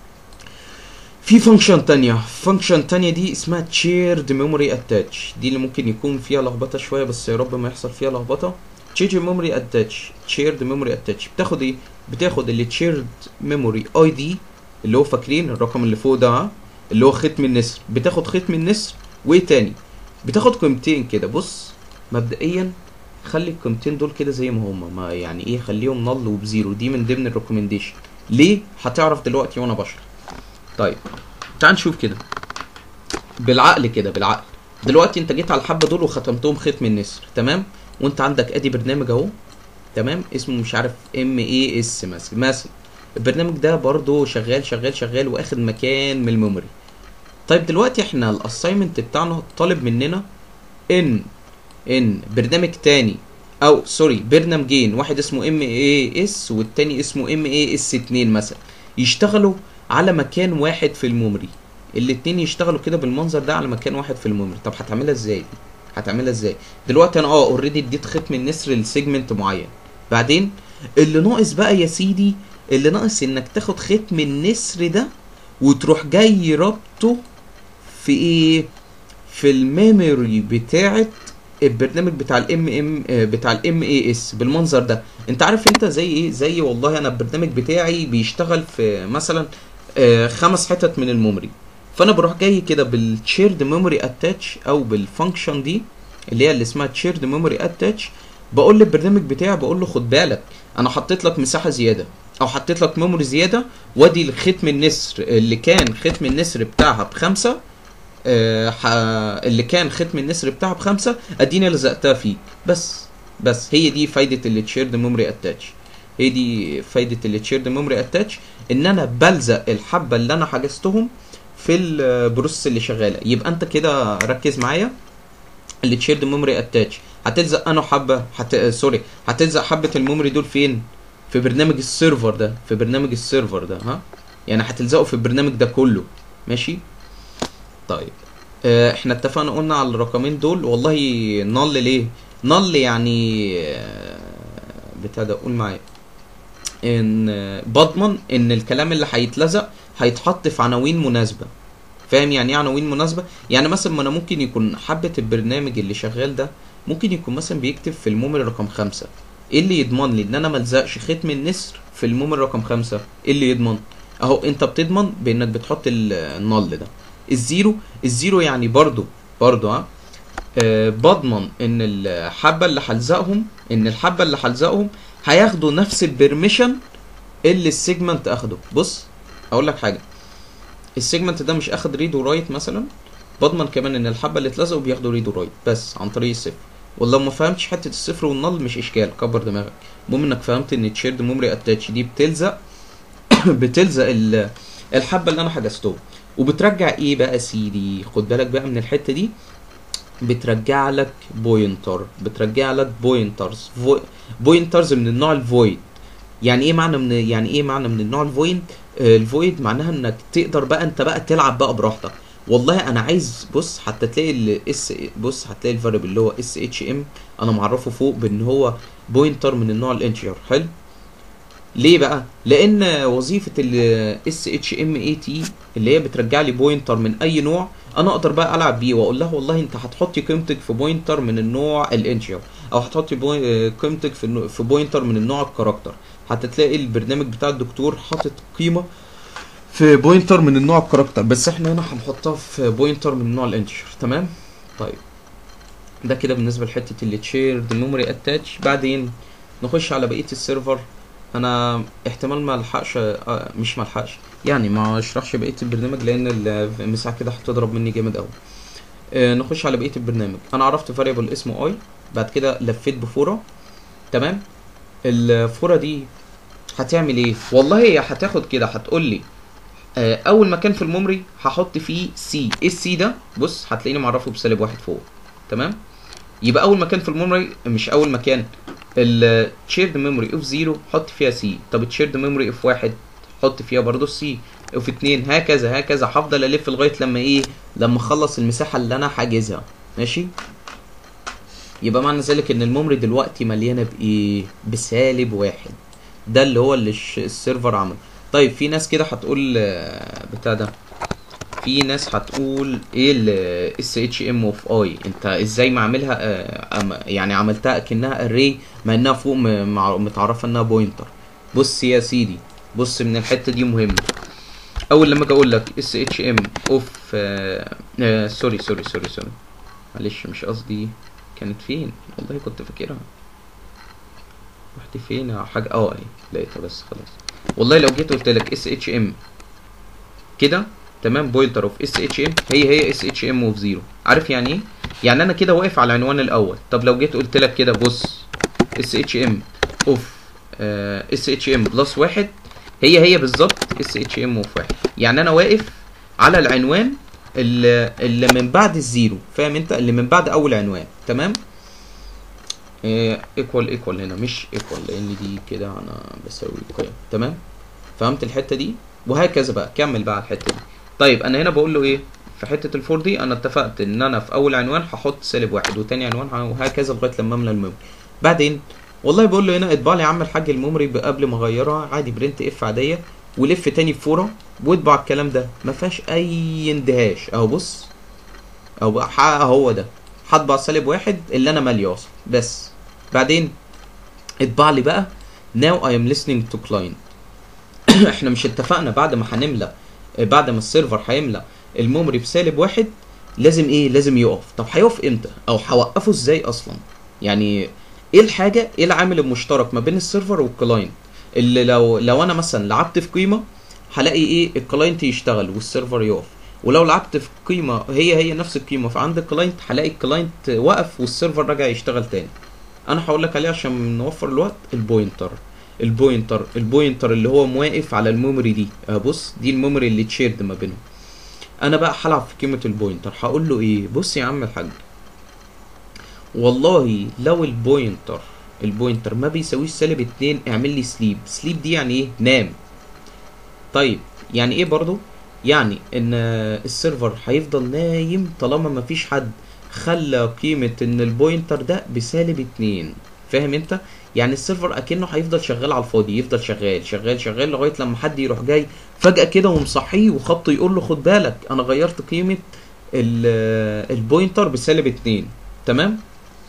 في فانكشن تانية فانكشن تانية دي اسمها تشيرد ميموري اتاتش دي اللي ممكن يكون فيها لخبطه شويه بس يا رب ما يحصل فيها لخبطه تشيرد ميموري اتاتش تشيرد ميموري اتاتش بتاخد ايه بتاخد اللي تشيرد ميموري اي دي اللي هو فاكرين الرقم اللي فوق ده ها؟ اللي هو ختم النسر بتاخد ختم النسر وايه تاني بتاخد قيمتين كده بص مبدئيا خلي القيمتين دول كده زي ما هما ما يعني ايه خليهم نل وبزيرو دي من ضمن الريكومنديشن ليه هتعرف دلوقتي وانا بشرح طيب تعال نشوف كده بالعقل كده بالعقل دلوقتي انت جيت على الحبه دول وختمتهم ختم النسر تمام وانت عندك ادي برنامج اهو تمام اسمه مش عارف ام اي اس مثلا مثلا البرنامج ده برضو شغال شغال شغال واخد مكان من الميموري طيب دلوقتي احنا الاساينمنت بتاعنا طالب مننا ان ان برنامج تاني او سوري برنامجين واحد اسمه ام اي اس والتاني اسمه ام اي اس 2 مثلا يشتغلوا على مكان واحد في الميموري الاتنين يشتغلوا كده بالمنظر ده على مكان واحد في الميموري طب هتعملها ازاي دي هتعملها ازاي دلوقتي انا اه اوريدي اديت ختم النسر لسيجمنت معين بعدين اللي ناقص بقى يا سيدي اللي ناقص انك تاخد ختم النسر ده وتروح جاي رابطه في ايه في الميموري بتاعه البرنامج بتاع الام ام بتاع الام اي اس بالمنظر ده انت عارف انت زي ايه زي والله انا البرنامج بتاعي بيشتغل في مثلا آه، خمس حتت من الميموري فانا بروح جاي كده بالتشيرد ميموري اتاتش او بالفانكشن دي اللي هي اللي اسمها تشيرد ميموري اتاتش بقول للبرنامج بتاعي بقول له خد بالك انا حطيت لك مساحه زياده او حطيت لك ميموري زياده وادي الختم النسر اللي كان ختم النسر بتاعها بخمسه آه، ح- اللي كان ختم النسر بتاعها بخمسه اديني لزقتها فيه بس بس هي دي فايده اللي تشيرد ميموري اتاتش هي دي فايده اللي تشيرد ميموري اتاتش ان انا بلزق الحبه اللي انا حجزتهم في البروسيس اللي شغاله يبقى انت كده ركز معايا اللي تشيرد ميموري اتاتش هتلزق انا حبه هت... آه، سوري هتلزق حبه الميموري دول فين في برنامج السيرفر ده في برنامج السيرفر ده ها يعني هتلزقه في البرنامج ده كله ماشي طيب آه، احنا اتفقنا قلنا على الرقمين دول والله نل ليه نل يعني آه، بتاع ده قول معايا ان آه، بضمن ان الكلام اللي هيتلزق هيتحط في عناوين مناسبه فاهم يعني ايه عناوين مناسبه يعني مثلا ما انا ممكن يكون حبه البرنامج اللي شغال ده ممكن يكون مثلا بيكتب في الميموري رقم خمسة ايه اللي يضمن لي ان انا ملزقش ختم النسر في الميموري رقم خمسة ايه اللي يضمن اهو انت بتضمن بانك بتحط ال- النل ده الزيرو الزيرو يعني برضو برضو ها آه بضمن ان الحبه اللي هلزقهم ان الحبه اللي هلزقهم هياخدوا نفس البرميشن اللي السيجمنت اخده بص اقول لك حاجه السيجمنت ده مش اخد ريد ورايت مثلا بضمن كمان ان الحبه اللي اتلزقوا بياخدوا ريد ورايت بس عن طريق الصفر ولو ما فهمتش حته الصفر والنل مش اشكال كبر دماغك المهم انك فهمت ان تشيرد ميموري اتاتش دي بتلزق بتلزق ال- الحبه اللي انا حجزتهم وبترجع ايه بقى يا سيدي خد بالك بقى من الحته دي بترجع لك بوينتر بترجع لك بوينترز بوينترز من النوع الفويد يعني ايه معنى من يعني ايه معنى من النوع الفويد آه، الفويد معناها انك تقدر بقى انت بقى تلعب بقى براحتك والله انا عايز بص حتى تلاقي الاس بص هتلاقي الفاريبل اللي هو اس اتش ام انا معرفه فوق بان هو بوينتر من النوع الانتجر حلو ليه بقى لان وظيفه ال اس اتش ام اي تي اللي هي بترجع لي بوينتر من اي نوع انا اقدر بقى العب بيه واقول لها والله انت هتحطي قيمتك في بوينتر من النوع الانتجر او هتحطي بوي... قيمتك في النوع- في بوينتر من النوع الكاركتر هتلاقي البرنامج بتاع الدكتور حاطط قيمه في بوينتر من النوع الكاركتر بس احنا هنا هنحطها في بوينتر من النوع الانتجر تمام طيب ده كده بالنسبه لحته اللي تشيرد ميموري اتاتش بعدين نخش على بقيه السيرفر انا احتمال ما الحقش آه، مش ما الحقش يعني ما اشرحش بقيه البرنامج لان المساحه كده هتضرب مني جامد قوي آه نخش على بقيه البرنامج انا عرفت فاريبل اسمه اي بعد كده لفيت بفوره تمام الفوره دي هتعمل ايه والله هي هتاخد كده هتقول لي آه، اول مكان في الميموري هحط فيه سي ايه السي ده بص هتلاقيني معرفه بسالب واحد فوق تمام يبقى اول مكان في الميموري مش اول مكان الشيرد ميموري اوف زيرو حط فيها سي طب الشيرد ميموري اوف واحد حط فيها برضه السي اوف اتنين هكذا هكذا هفضل الف لغايه لما ايه لما اخلص المساحه اللي انا حاجزها ماشي يبقى معنى ذلك ان الميموري دلوقتي مليانه بايه بسالب واحد ده اللي هو اللي الش- السيرفر عمل طيب في ناس كده هتقول آه، بتاع ده في ناس هتقول ايه ال اس اتش ام اوف اي انت ازاي ما عاملها آه، أم- يعني عملتها كانها اري مع انها فوق م- مع- متعرفه انها بوينتر بص يا سيدي بص من الحته دي مهمه اول لما اجي اقول لك اس اتش ام اوف سوري سوري سوري سوري معلش مش قصدي كانت فين والله كنت فاكرها رحت فين يا حاجه اه اهي لقيتها بس خلاص والله لو جيت قلت لك اس اتش ام كده تمام بوينتر اوف اس اتش ام هي هي اس اتش ام اوف زيرو عارف يعني ايه يعني انا كده واقف على العنوان الاول طب لو جيت قلت لك كده بص اس اتش ام اوف اس اتش ام بلس واحد هي هي بالظبط اس اتش ام اوف واحد يعني انا واقف على العنوان اللي, اللي من بعد الزيرو فاهم انت اللي من بعد اول عنوان تمام ايكوال ايكوال هنا مش ايكوال لان دي كده انا بسوي قيم تمام فهمت الحته دي وهكذا بقى كمل بقى على الحته دي طيب انا هنا بقول له ايه في حته الفور دي انا اتفقت ان انا في اول عنوان هحط سالب واحد وتاني عنوان ه- وهكذا لغايه لما املى الميموري بعدين والله بقول له هنا اطبع لي يا عم الحاج الميموري قبل ما اغيرها عادي برنت اف عاديه ولف تاني بفوره واطبع الكلام ده ما فيهاش اي اندهاش اهو بص اهو بقى ح- هو ده هطبع سالب واحد اللي انا ماليه اصلا بس بعدين اطبع لي بقى now I am listening to client احنا مش اتفقنا بعد ما هنملى بعد ما السيرفر هيملى الميموري بسالب واحد لازم ايه لازم يقف طب هيقف امتى او هوقفه ازاي اصلا يعني ايه الحاجه ايه العامل المشترك ما بين السيرفر والكلاينت اللي لو لو انا مثلا لعبت في قيمه هلاقي ايه الكلاينت يشتغل والسيرفر يقف ولو لعبت في قيمه هي هي نفس القيمه فعند الكلاينت هلاقي الكلاينت وقف والسيرفر رجع يشتغل تاني انا هقول لك عليه عشان نوفر الوقت البوينتر البوينتر البوينتر اللي هو مواقف على الميموري دي أه بص دي الميموري اللي تشيرد ما بينهم انا بقى هلعب في قيمه البوينتر هقول له ايه بص يا عم الحاج والله لو البوينتر البوينتر ما بيساويش سالب اتنين اعمل لي سليب سليب دي يعني ايه نام طيب يعني ايه برضو يعني ان السيرفر هيفضل نايم طالما ما فيش حد خلى قيمة ان البوينتر ده بسالب اتنين فاهم انت يعني السيرفر اكنه هيفضل شغال على الفاضي يفضل شغال شغال شغال لغايه لما حد يروح جاي فجاه كده ومصحيه وخبطه يقول له خد بالك انا غيرت قيمه ال- البوينتر بسالب اتنين تمام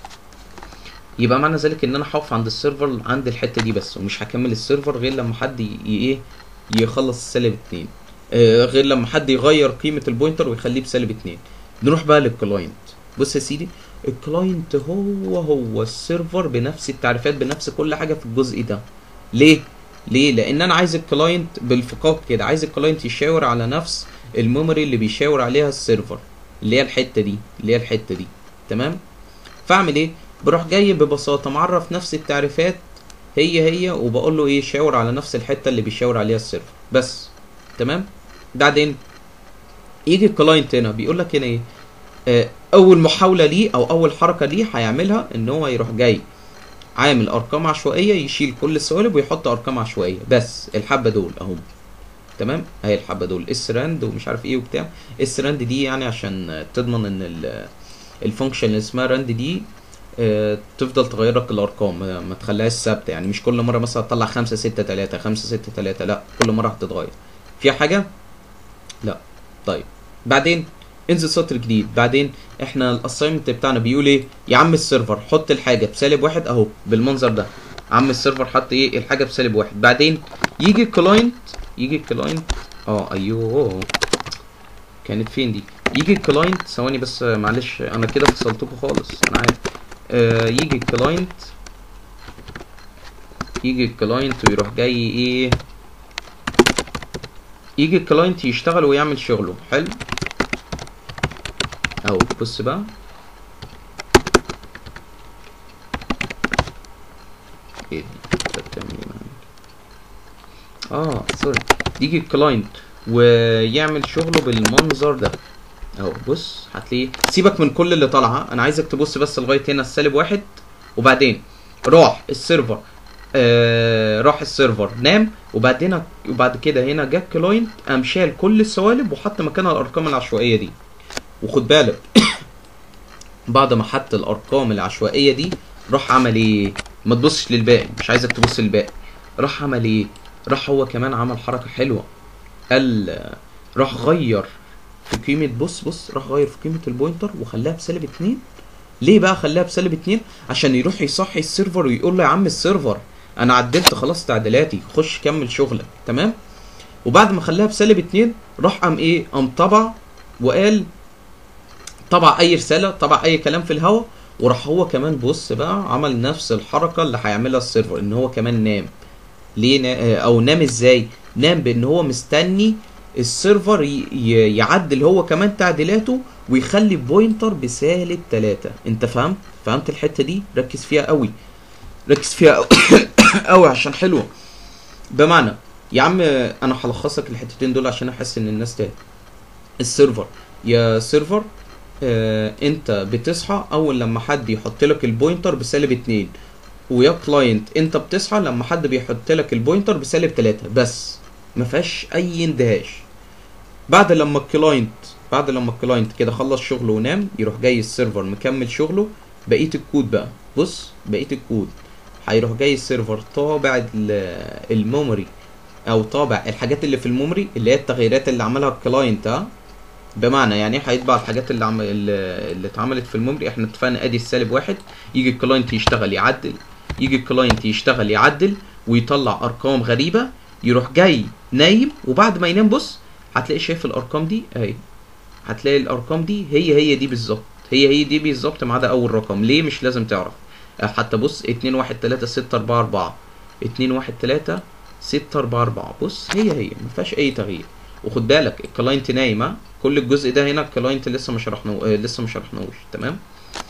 يبقى معنى ذلك ان انا هقف عند السيرفر عند الحته دي بس ومش هكمل السيرفر غير لما حد ي- ي- ايه يخلص السالب اتنين آه غير لما حد يغير قيمه البوينتر ويخليه بسالب اتنين نروح بقى للكلاينت بص يا سيدي الكلاينت هو هو السيرفر بنفس التعريفات بنفس كل حاجه في الجزء ده ليه ليه لان انا عايز الكلاينت بالفقاق كده عايز الكلاينت يشاور على نفس الميموري اللي بيشاور عليها السيرفر اللي هي الحته دي اللي هي الحته دي تمام فاعمل ايه بروح جاي ببساطه معرف نفس التعريفات هي هي وبقول له ايه شاور على نفس الحته اللي بيشاور عليها السيرفر بس تمام بعدين يجي الكلاينت هنا بيقول لك هنا ايه آه، اول محاوله ليه او اول حركه ليه هيعملها ان هو يروح جاي عامل ارقام عشوائيه يشيل كل السوالب ويحط ارقام عشوائيه بس الحبه دول اهو تمام اهي الحبه دول اس راند ومش عارف ايه وبتاع اس راند دي يعني عشان تضمن ان ال- الفانكشن اللي اسمها راند دي آه، تفضل تغير لك الارقام ما ما تخليهاش ثابته يعني مش كل مره مثلا تطلع 5 6 3 5 6 3 لا كل مره هتتغير فيها حاجه لا طيب بعدين انزل سطر جديد بعدين احنا الاساينمنت بتاعنا بيقول ايه يا عم السيرفر حط الحاجه بسالب واحد اهو بالمنظر ده عم السيرفر حط ايه الحاجه بسالب واحد بعدين يجي الكلاينت يجي الكلاينت اه ايوه كانت فين دي يجي الكلاينت ثواني بس آه، معلش انا كده فصلتكم خالص انا عارف آه يجي الكلاينت يجي الكلاينت ويروح جاي ايه يجي الكلاينت يشتغل ويعمل شغله حلو اهو بص بقى ايه دي انت بتعمل ايه معايا؟ اه سوري يجي الكلاينت ويعمل شغله بالمنظر ده اهو بص هتلاقيه سيبك من كل اللي طالعه انا عايزك تبص بس لغايه هنا السالب واحد وبعدين راح السيرفر آه راح السيرفر نام وبعدين وبعد كده هنا جه الكلاينت قام شال كل السوالب وحط مكانها الارقام العشوائيه دي وخد بالك بعد ما حط الارقام العشوائيه دي راح عمل ايه ما تبصش للباقي مش عايزك تبص للباقي راح عمل ايه راح هو كمان عمل حركه حلوه قال راح غير في قيمه بص بص راح غير في قيمه البوينتر وخلاها بسالب اتنين ليه بقى خلاها بسالب اتنين عشان يروح يصحي السيرفر ويقول له يا عم السيرفر انا عدلت خلاص تعديلاتي خش كمل شغلك تمام وبعد ما خلاها بسالب اتنين راح قام ايه قام طبع وقال طبع اي رساله طبع اي كلام في الهوا وراح هو كمان بص بقى عمل نفس الحركه اللي هيعملها السيرفر ان هو كمان نام ليه نا... او نام ازاي نام بان هو مستني السيرفر ي... ي... يعدل هو كمان تعديلاته ويخلي بوينتر بسالب 3 انت فهمت فهمت الحته دي ركز فيها قوي ركز فيها قوي عشان حلوه بمعنى يا عم انا هلخص لك الحتتين دول عشان احس ان الناس تاني السيرفر يا سيرفر آه انت بتصحى اول لما حد يحط لك البوينتر بسالب 2 ويا كلاينت انت بتصحى لما حد بيحط لك البوينتر بسالب 3 بس ما فيهاش اي اندهاش بعد لما الكلاينت بعد لما الكلاينت كده خلص شغله ونام يروح جاي السيرفر مكمل شغله بقيه الكود بقى بص بقيه الكود هيروح جاي السيرفر طابع الميموري او طابع الحاجات اللي في الميموري اللي هي التغييرات اللي عملها الكلاينت ها بمعنى يعني ايه هيطبع الحاجات اللي عم... اللي اتعملت في الميموري احنا اتفقنا ادي السالب واحد يجي الكلاينت يشتغل يعدل يجي الكلاينت يشتغل يعدل ويطلع ارقام غريبه يروح جاي نايم وبعد ما ينام بص هتلاقي شايف الارقام دي اهي هتلاقي الارقام دي هي هي دي بالظبط هي هي دي بالظبط ما عدا اول رقم ليه مش لازم تعرف حتى بص 2 1 3 6 4 4 2 1 3 6 4 4 بص هي هي ما فيهاش اي تغيير وخد بالك الكلاينت نايم كل الجزء ده هنا الكلاينت لسه ما شرحناه آه لسه ما شرحناهوش تمام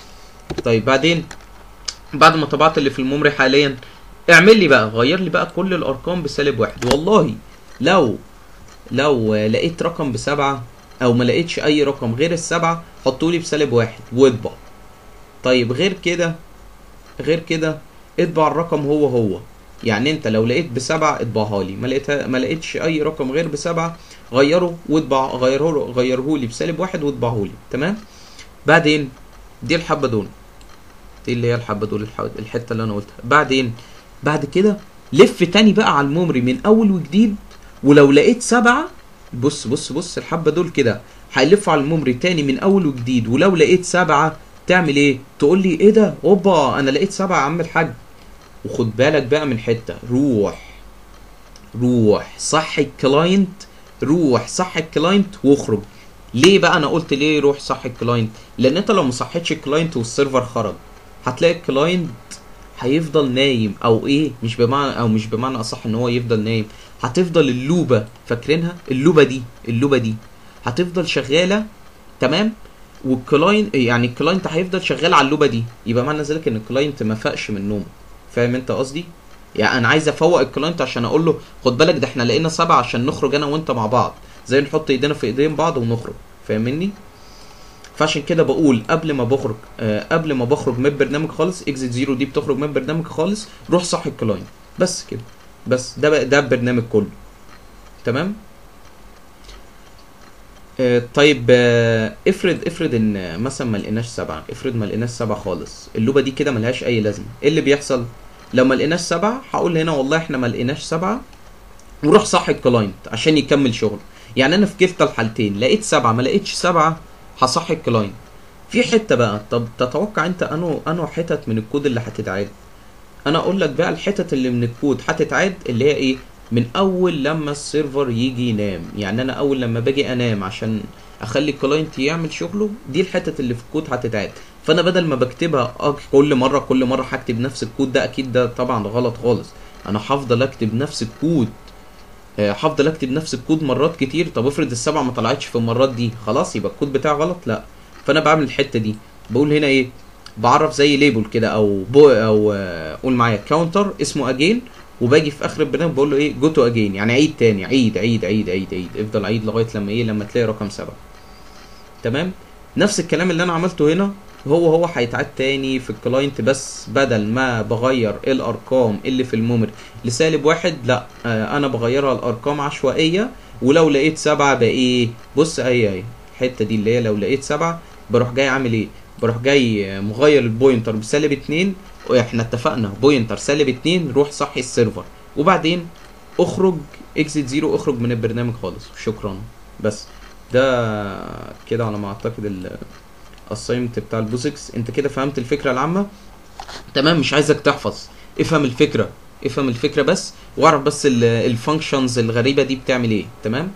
طيب بعدين بعد ما طبعت اللي في الميموري حاليا اعمل لي بقى غير لي بقى كل الارقام بسالب واحد والله لو لو لقيت رقم بسبعة او ما لقيتش اي رقم غير السبعة حطولي بسالب واحد واطبع طيب غير كده غير كده اطبع الرقم هو هو يعني انت لو لقيت بسبعة اطبعها لي ما لقيتها ما لقيتش اي رقم غير بسبعة غيره واطبع غيره غيره لي بسالب واحد واطبعه لي تمام بعدين دي الحبة دول دي اللي هي الحبة دول الحتة اللي انا قلتها بعدين بعد كده لف تاني بقى على الميموري من اول وجديد ولو لقيت سبعة بص بص بص الحبة دول كده هيلفوا على الميموري تاني من اول وجديد ولو لقيت سبعة تعمل ايه تقول لي ايه ده اوبا انا لقيت سبعة يا عم الحاج وخد بالك بقى من حته روح روح صح الكلاينت روح صح الكلاينت واخرج ليه بقى انا قلت ليه روح صح الكلاينت لان انت لو ما صحتش الكلاينت والسيرفر خرج هتلاقي الكلاينت هيفضل نايم او ايه مش بمعنى او مش بمعنى اصح ان هو يفضل نايم هتفضل اللوبه فاكرينها اللوبه دي اللوبه دي هتفضل شغاله تمام والكلاينت يعني الكلاينت هيفضل شغال على اللوبه دي يبقى معنى ذلك ان الكلاينت ما فاقش من نومه فاهم انت قصدي يعني انا عايز افوق الكلاينت عشان اقول له خد بالك ده احنا لقينا سبعة عشان نخرج انا وانت مع بعض زي نحط ايدينا في ايدين بعض ونخرج فاهمني فعشان كده بقول قبل ما بخرج آه قبل ما بخرج من البرنامج خالص اكزيت زيرو دي بتخرج من البرنامج خالص روح صح الكلاينت بس كده بس ده ده البرنامج كله تمام آه طيب آه افرض افرض ان مثلا ما لقيناش سبعه افرض ما لقيناش سبعه خالص اللوبه دي كده ملهاش اي لازمه ايه اللي بيحصل لو ما لقيناش سبعه هقول هنا والله احنا ما لقيناش سبعه وروح صح الكلاينت عشان يكمل شغله يعني انا في كلتا الحالتين لقيت سبعه ما لقيتش سبعه هصحي الكلاينت في حته بقى طب تتوقع انت انو انو حتت من الكود اللي هتتعاد انا اقول لك بقى الحتت اللي من الكود هتتعاد اللي هي ايه من اول لما السيرفر يجي ينام يعني انا اول لما باجي انام عشان اخلي الكلاينت يعمل شغله دي الحتت اللي في الكود هتتعاد فانا بدل ما بكتبها كل مره كل مره هكتب نفس الكود ده اكيد ده طبعا غلط خالص انا هفضل اكتب نفس الكود هفضل اكتب نفس الكود مرات كتير طب افرض السبعه ما طلعتش في المرات دي خلاص يبقى الكود بتاعي غلط لا فانا بعمل الحته دي بقول هنا ايه بعرف زي ليبل كده او بو او آه، قول معايا كاونتر اسمه اجين وباجي في اخر البرنامج بقول له ايه جو تو اجين يعني عيد تاني عيد عيد عيد عيد عيد افضل عيد لغايه لما ايه لما تلاقي رقم سبعة تمام نفس الكلام اللي انا عملته هنا هو هو هيتعاد تاني في الكلاينت بس بدل ما بغير الارقام اللي في الميموري لسالب واحد لا آه انا بغيرها الارقام عشوائيه ولو لقيت سبعة بقى ايه بص اهي اهي الحته دي اللي هي لو لقيت سبعة بروح جاي عامل ايه بروح جاي آه، مغير البوينتر بسالب اتنين واحنا اتفقنا بوينتر سالب اتنين روح صحي السيرفر وبعدين اخرج اكزيت زيرو اخرج من البرنامج خالص شكرا بس ده كده على ما اعتقد الاساينمنت بتاع البوزكس انت كده فهمت الفكره العامه تمام مش عايزك تحفظ افهم الفكره افهم الفكره بس واعرف بس الفانكشنز الغريبه دي بتعمل ايه تمام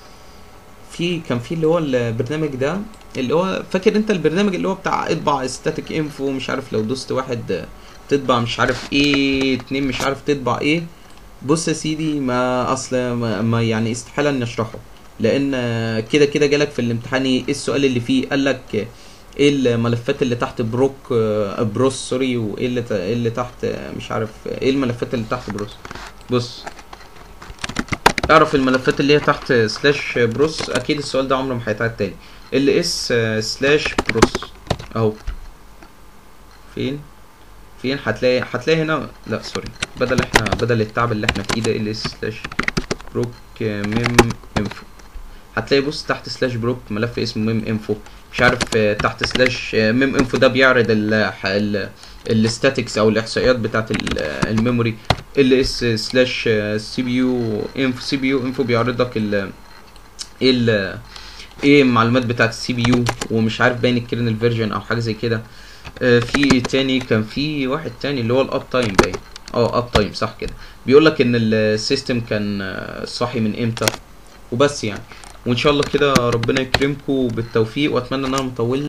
في كان في اللي هو البرنامج ده اللي هو فاكر انت البرنامج اللي هو بتاع اطبع ستاتيك انفو مش عارف لو دوست واحد تطبع مش عارف ايه اتنين مش عارف تطبع ايه بص يا سيدي ما اصل ما, ما يعني استحاله اني اشرحه لان كده كده جالك في الامتحان ايه السؤال اللي فيه قال لك ايه الملفات اللي تحت بروك آه، بروس سوري وايه اللي ت- إيه اللي تحت آه، مش عارف ايه الملفات اللي تحت بروس بص اعرف الملفات اللي هي تحت سلاش بروس اكيد السؤال ده عمره ما هيتعاد تاني ال اس سلاش بروس اهو فين فين هتلاقي هتلاقي هنا لا سوري بدل احنا بدل التعب اللي احنا فيه ده ال اس سلاش بروك ميم انفو هتلاقي بص تحت سلاش بروك ملف اسمه ميم انفو مش عارف آه، تحت سلاش آه، ميم انفو ده بيعرض ال ال الستاتكس او الاحصائيات بتاعت ال- آه، الميموري ال اس سلاش سي بي يو انفو سي بي يو انفو بيعرض لك ال ايه ال ايه المعلومات بتاعت السي بي يو ومش عارف باين الكيرنل فيرجن او حاجه زي كده آه، في إيه تاني كان في واحد تاني اللي هو الاب تايم باين اه اب تايم صح كده بيقول لك ان السيستم كان آه، صاحي من امتى وبس يعني وان شاء الله كده ربنا يكرمكم بالتوفيق واتمنى ان انا مطول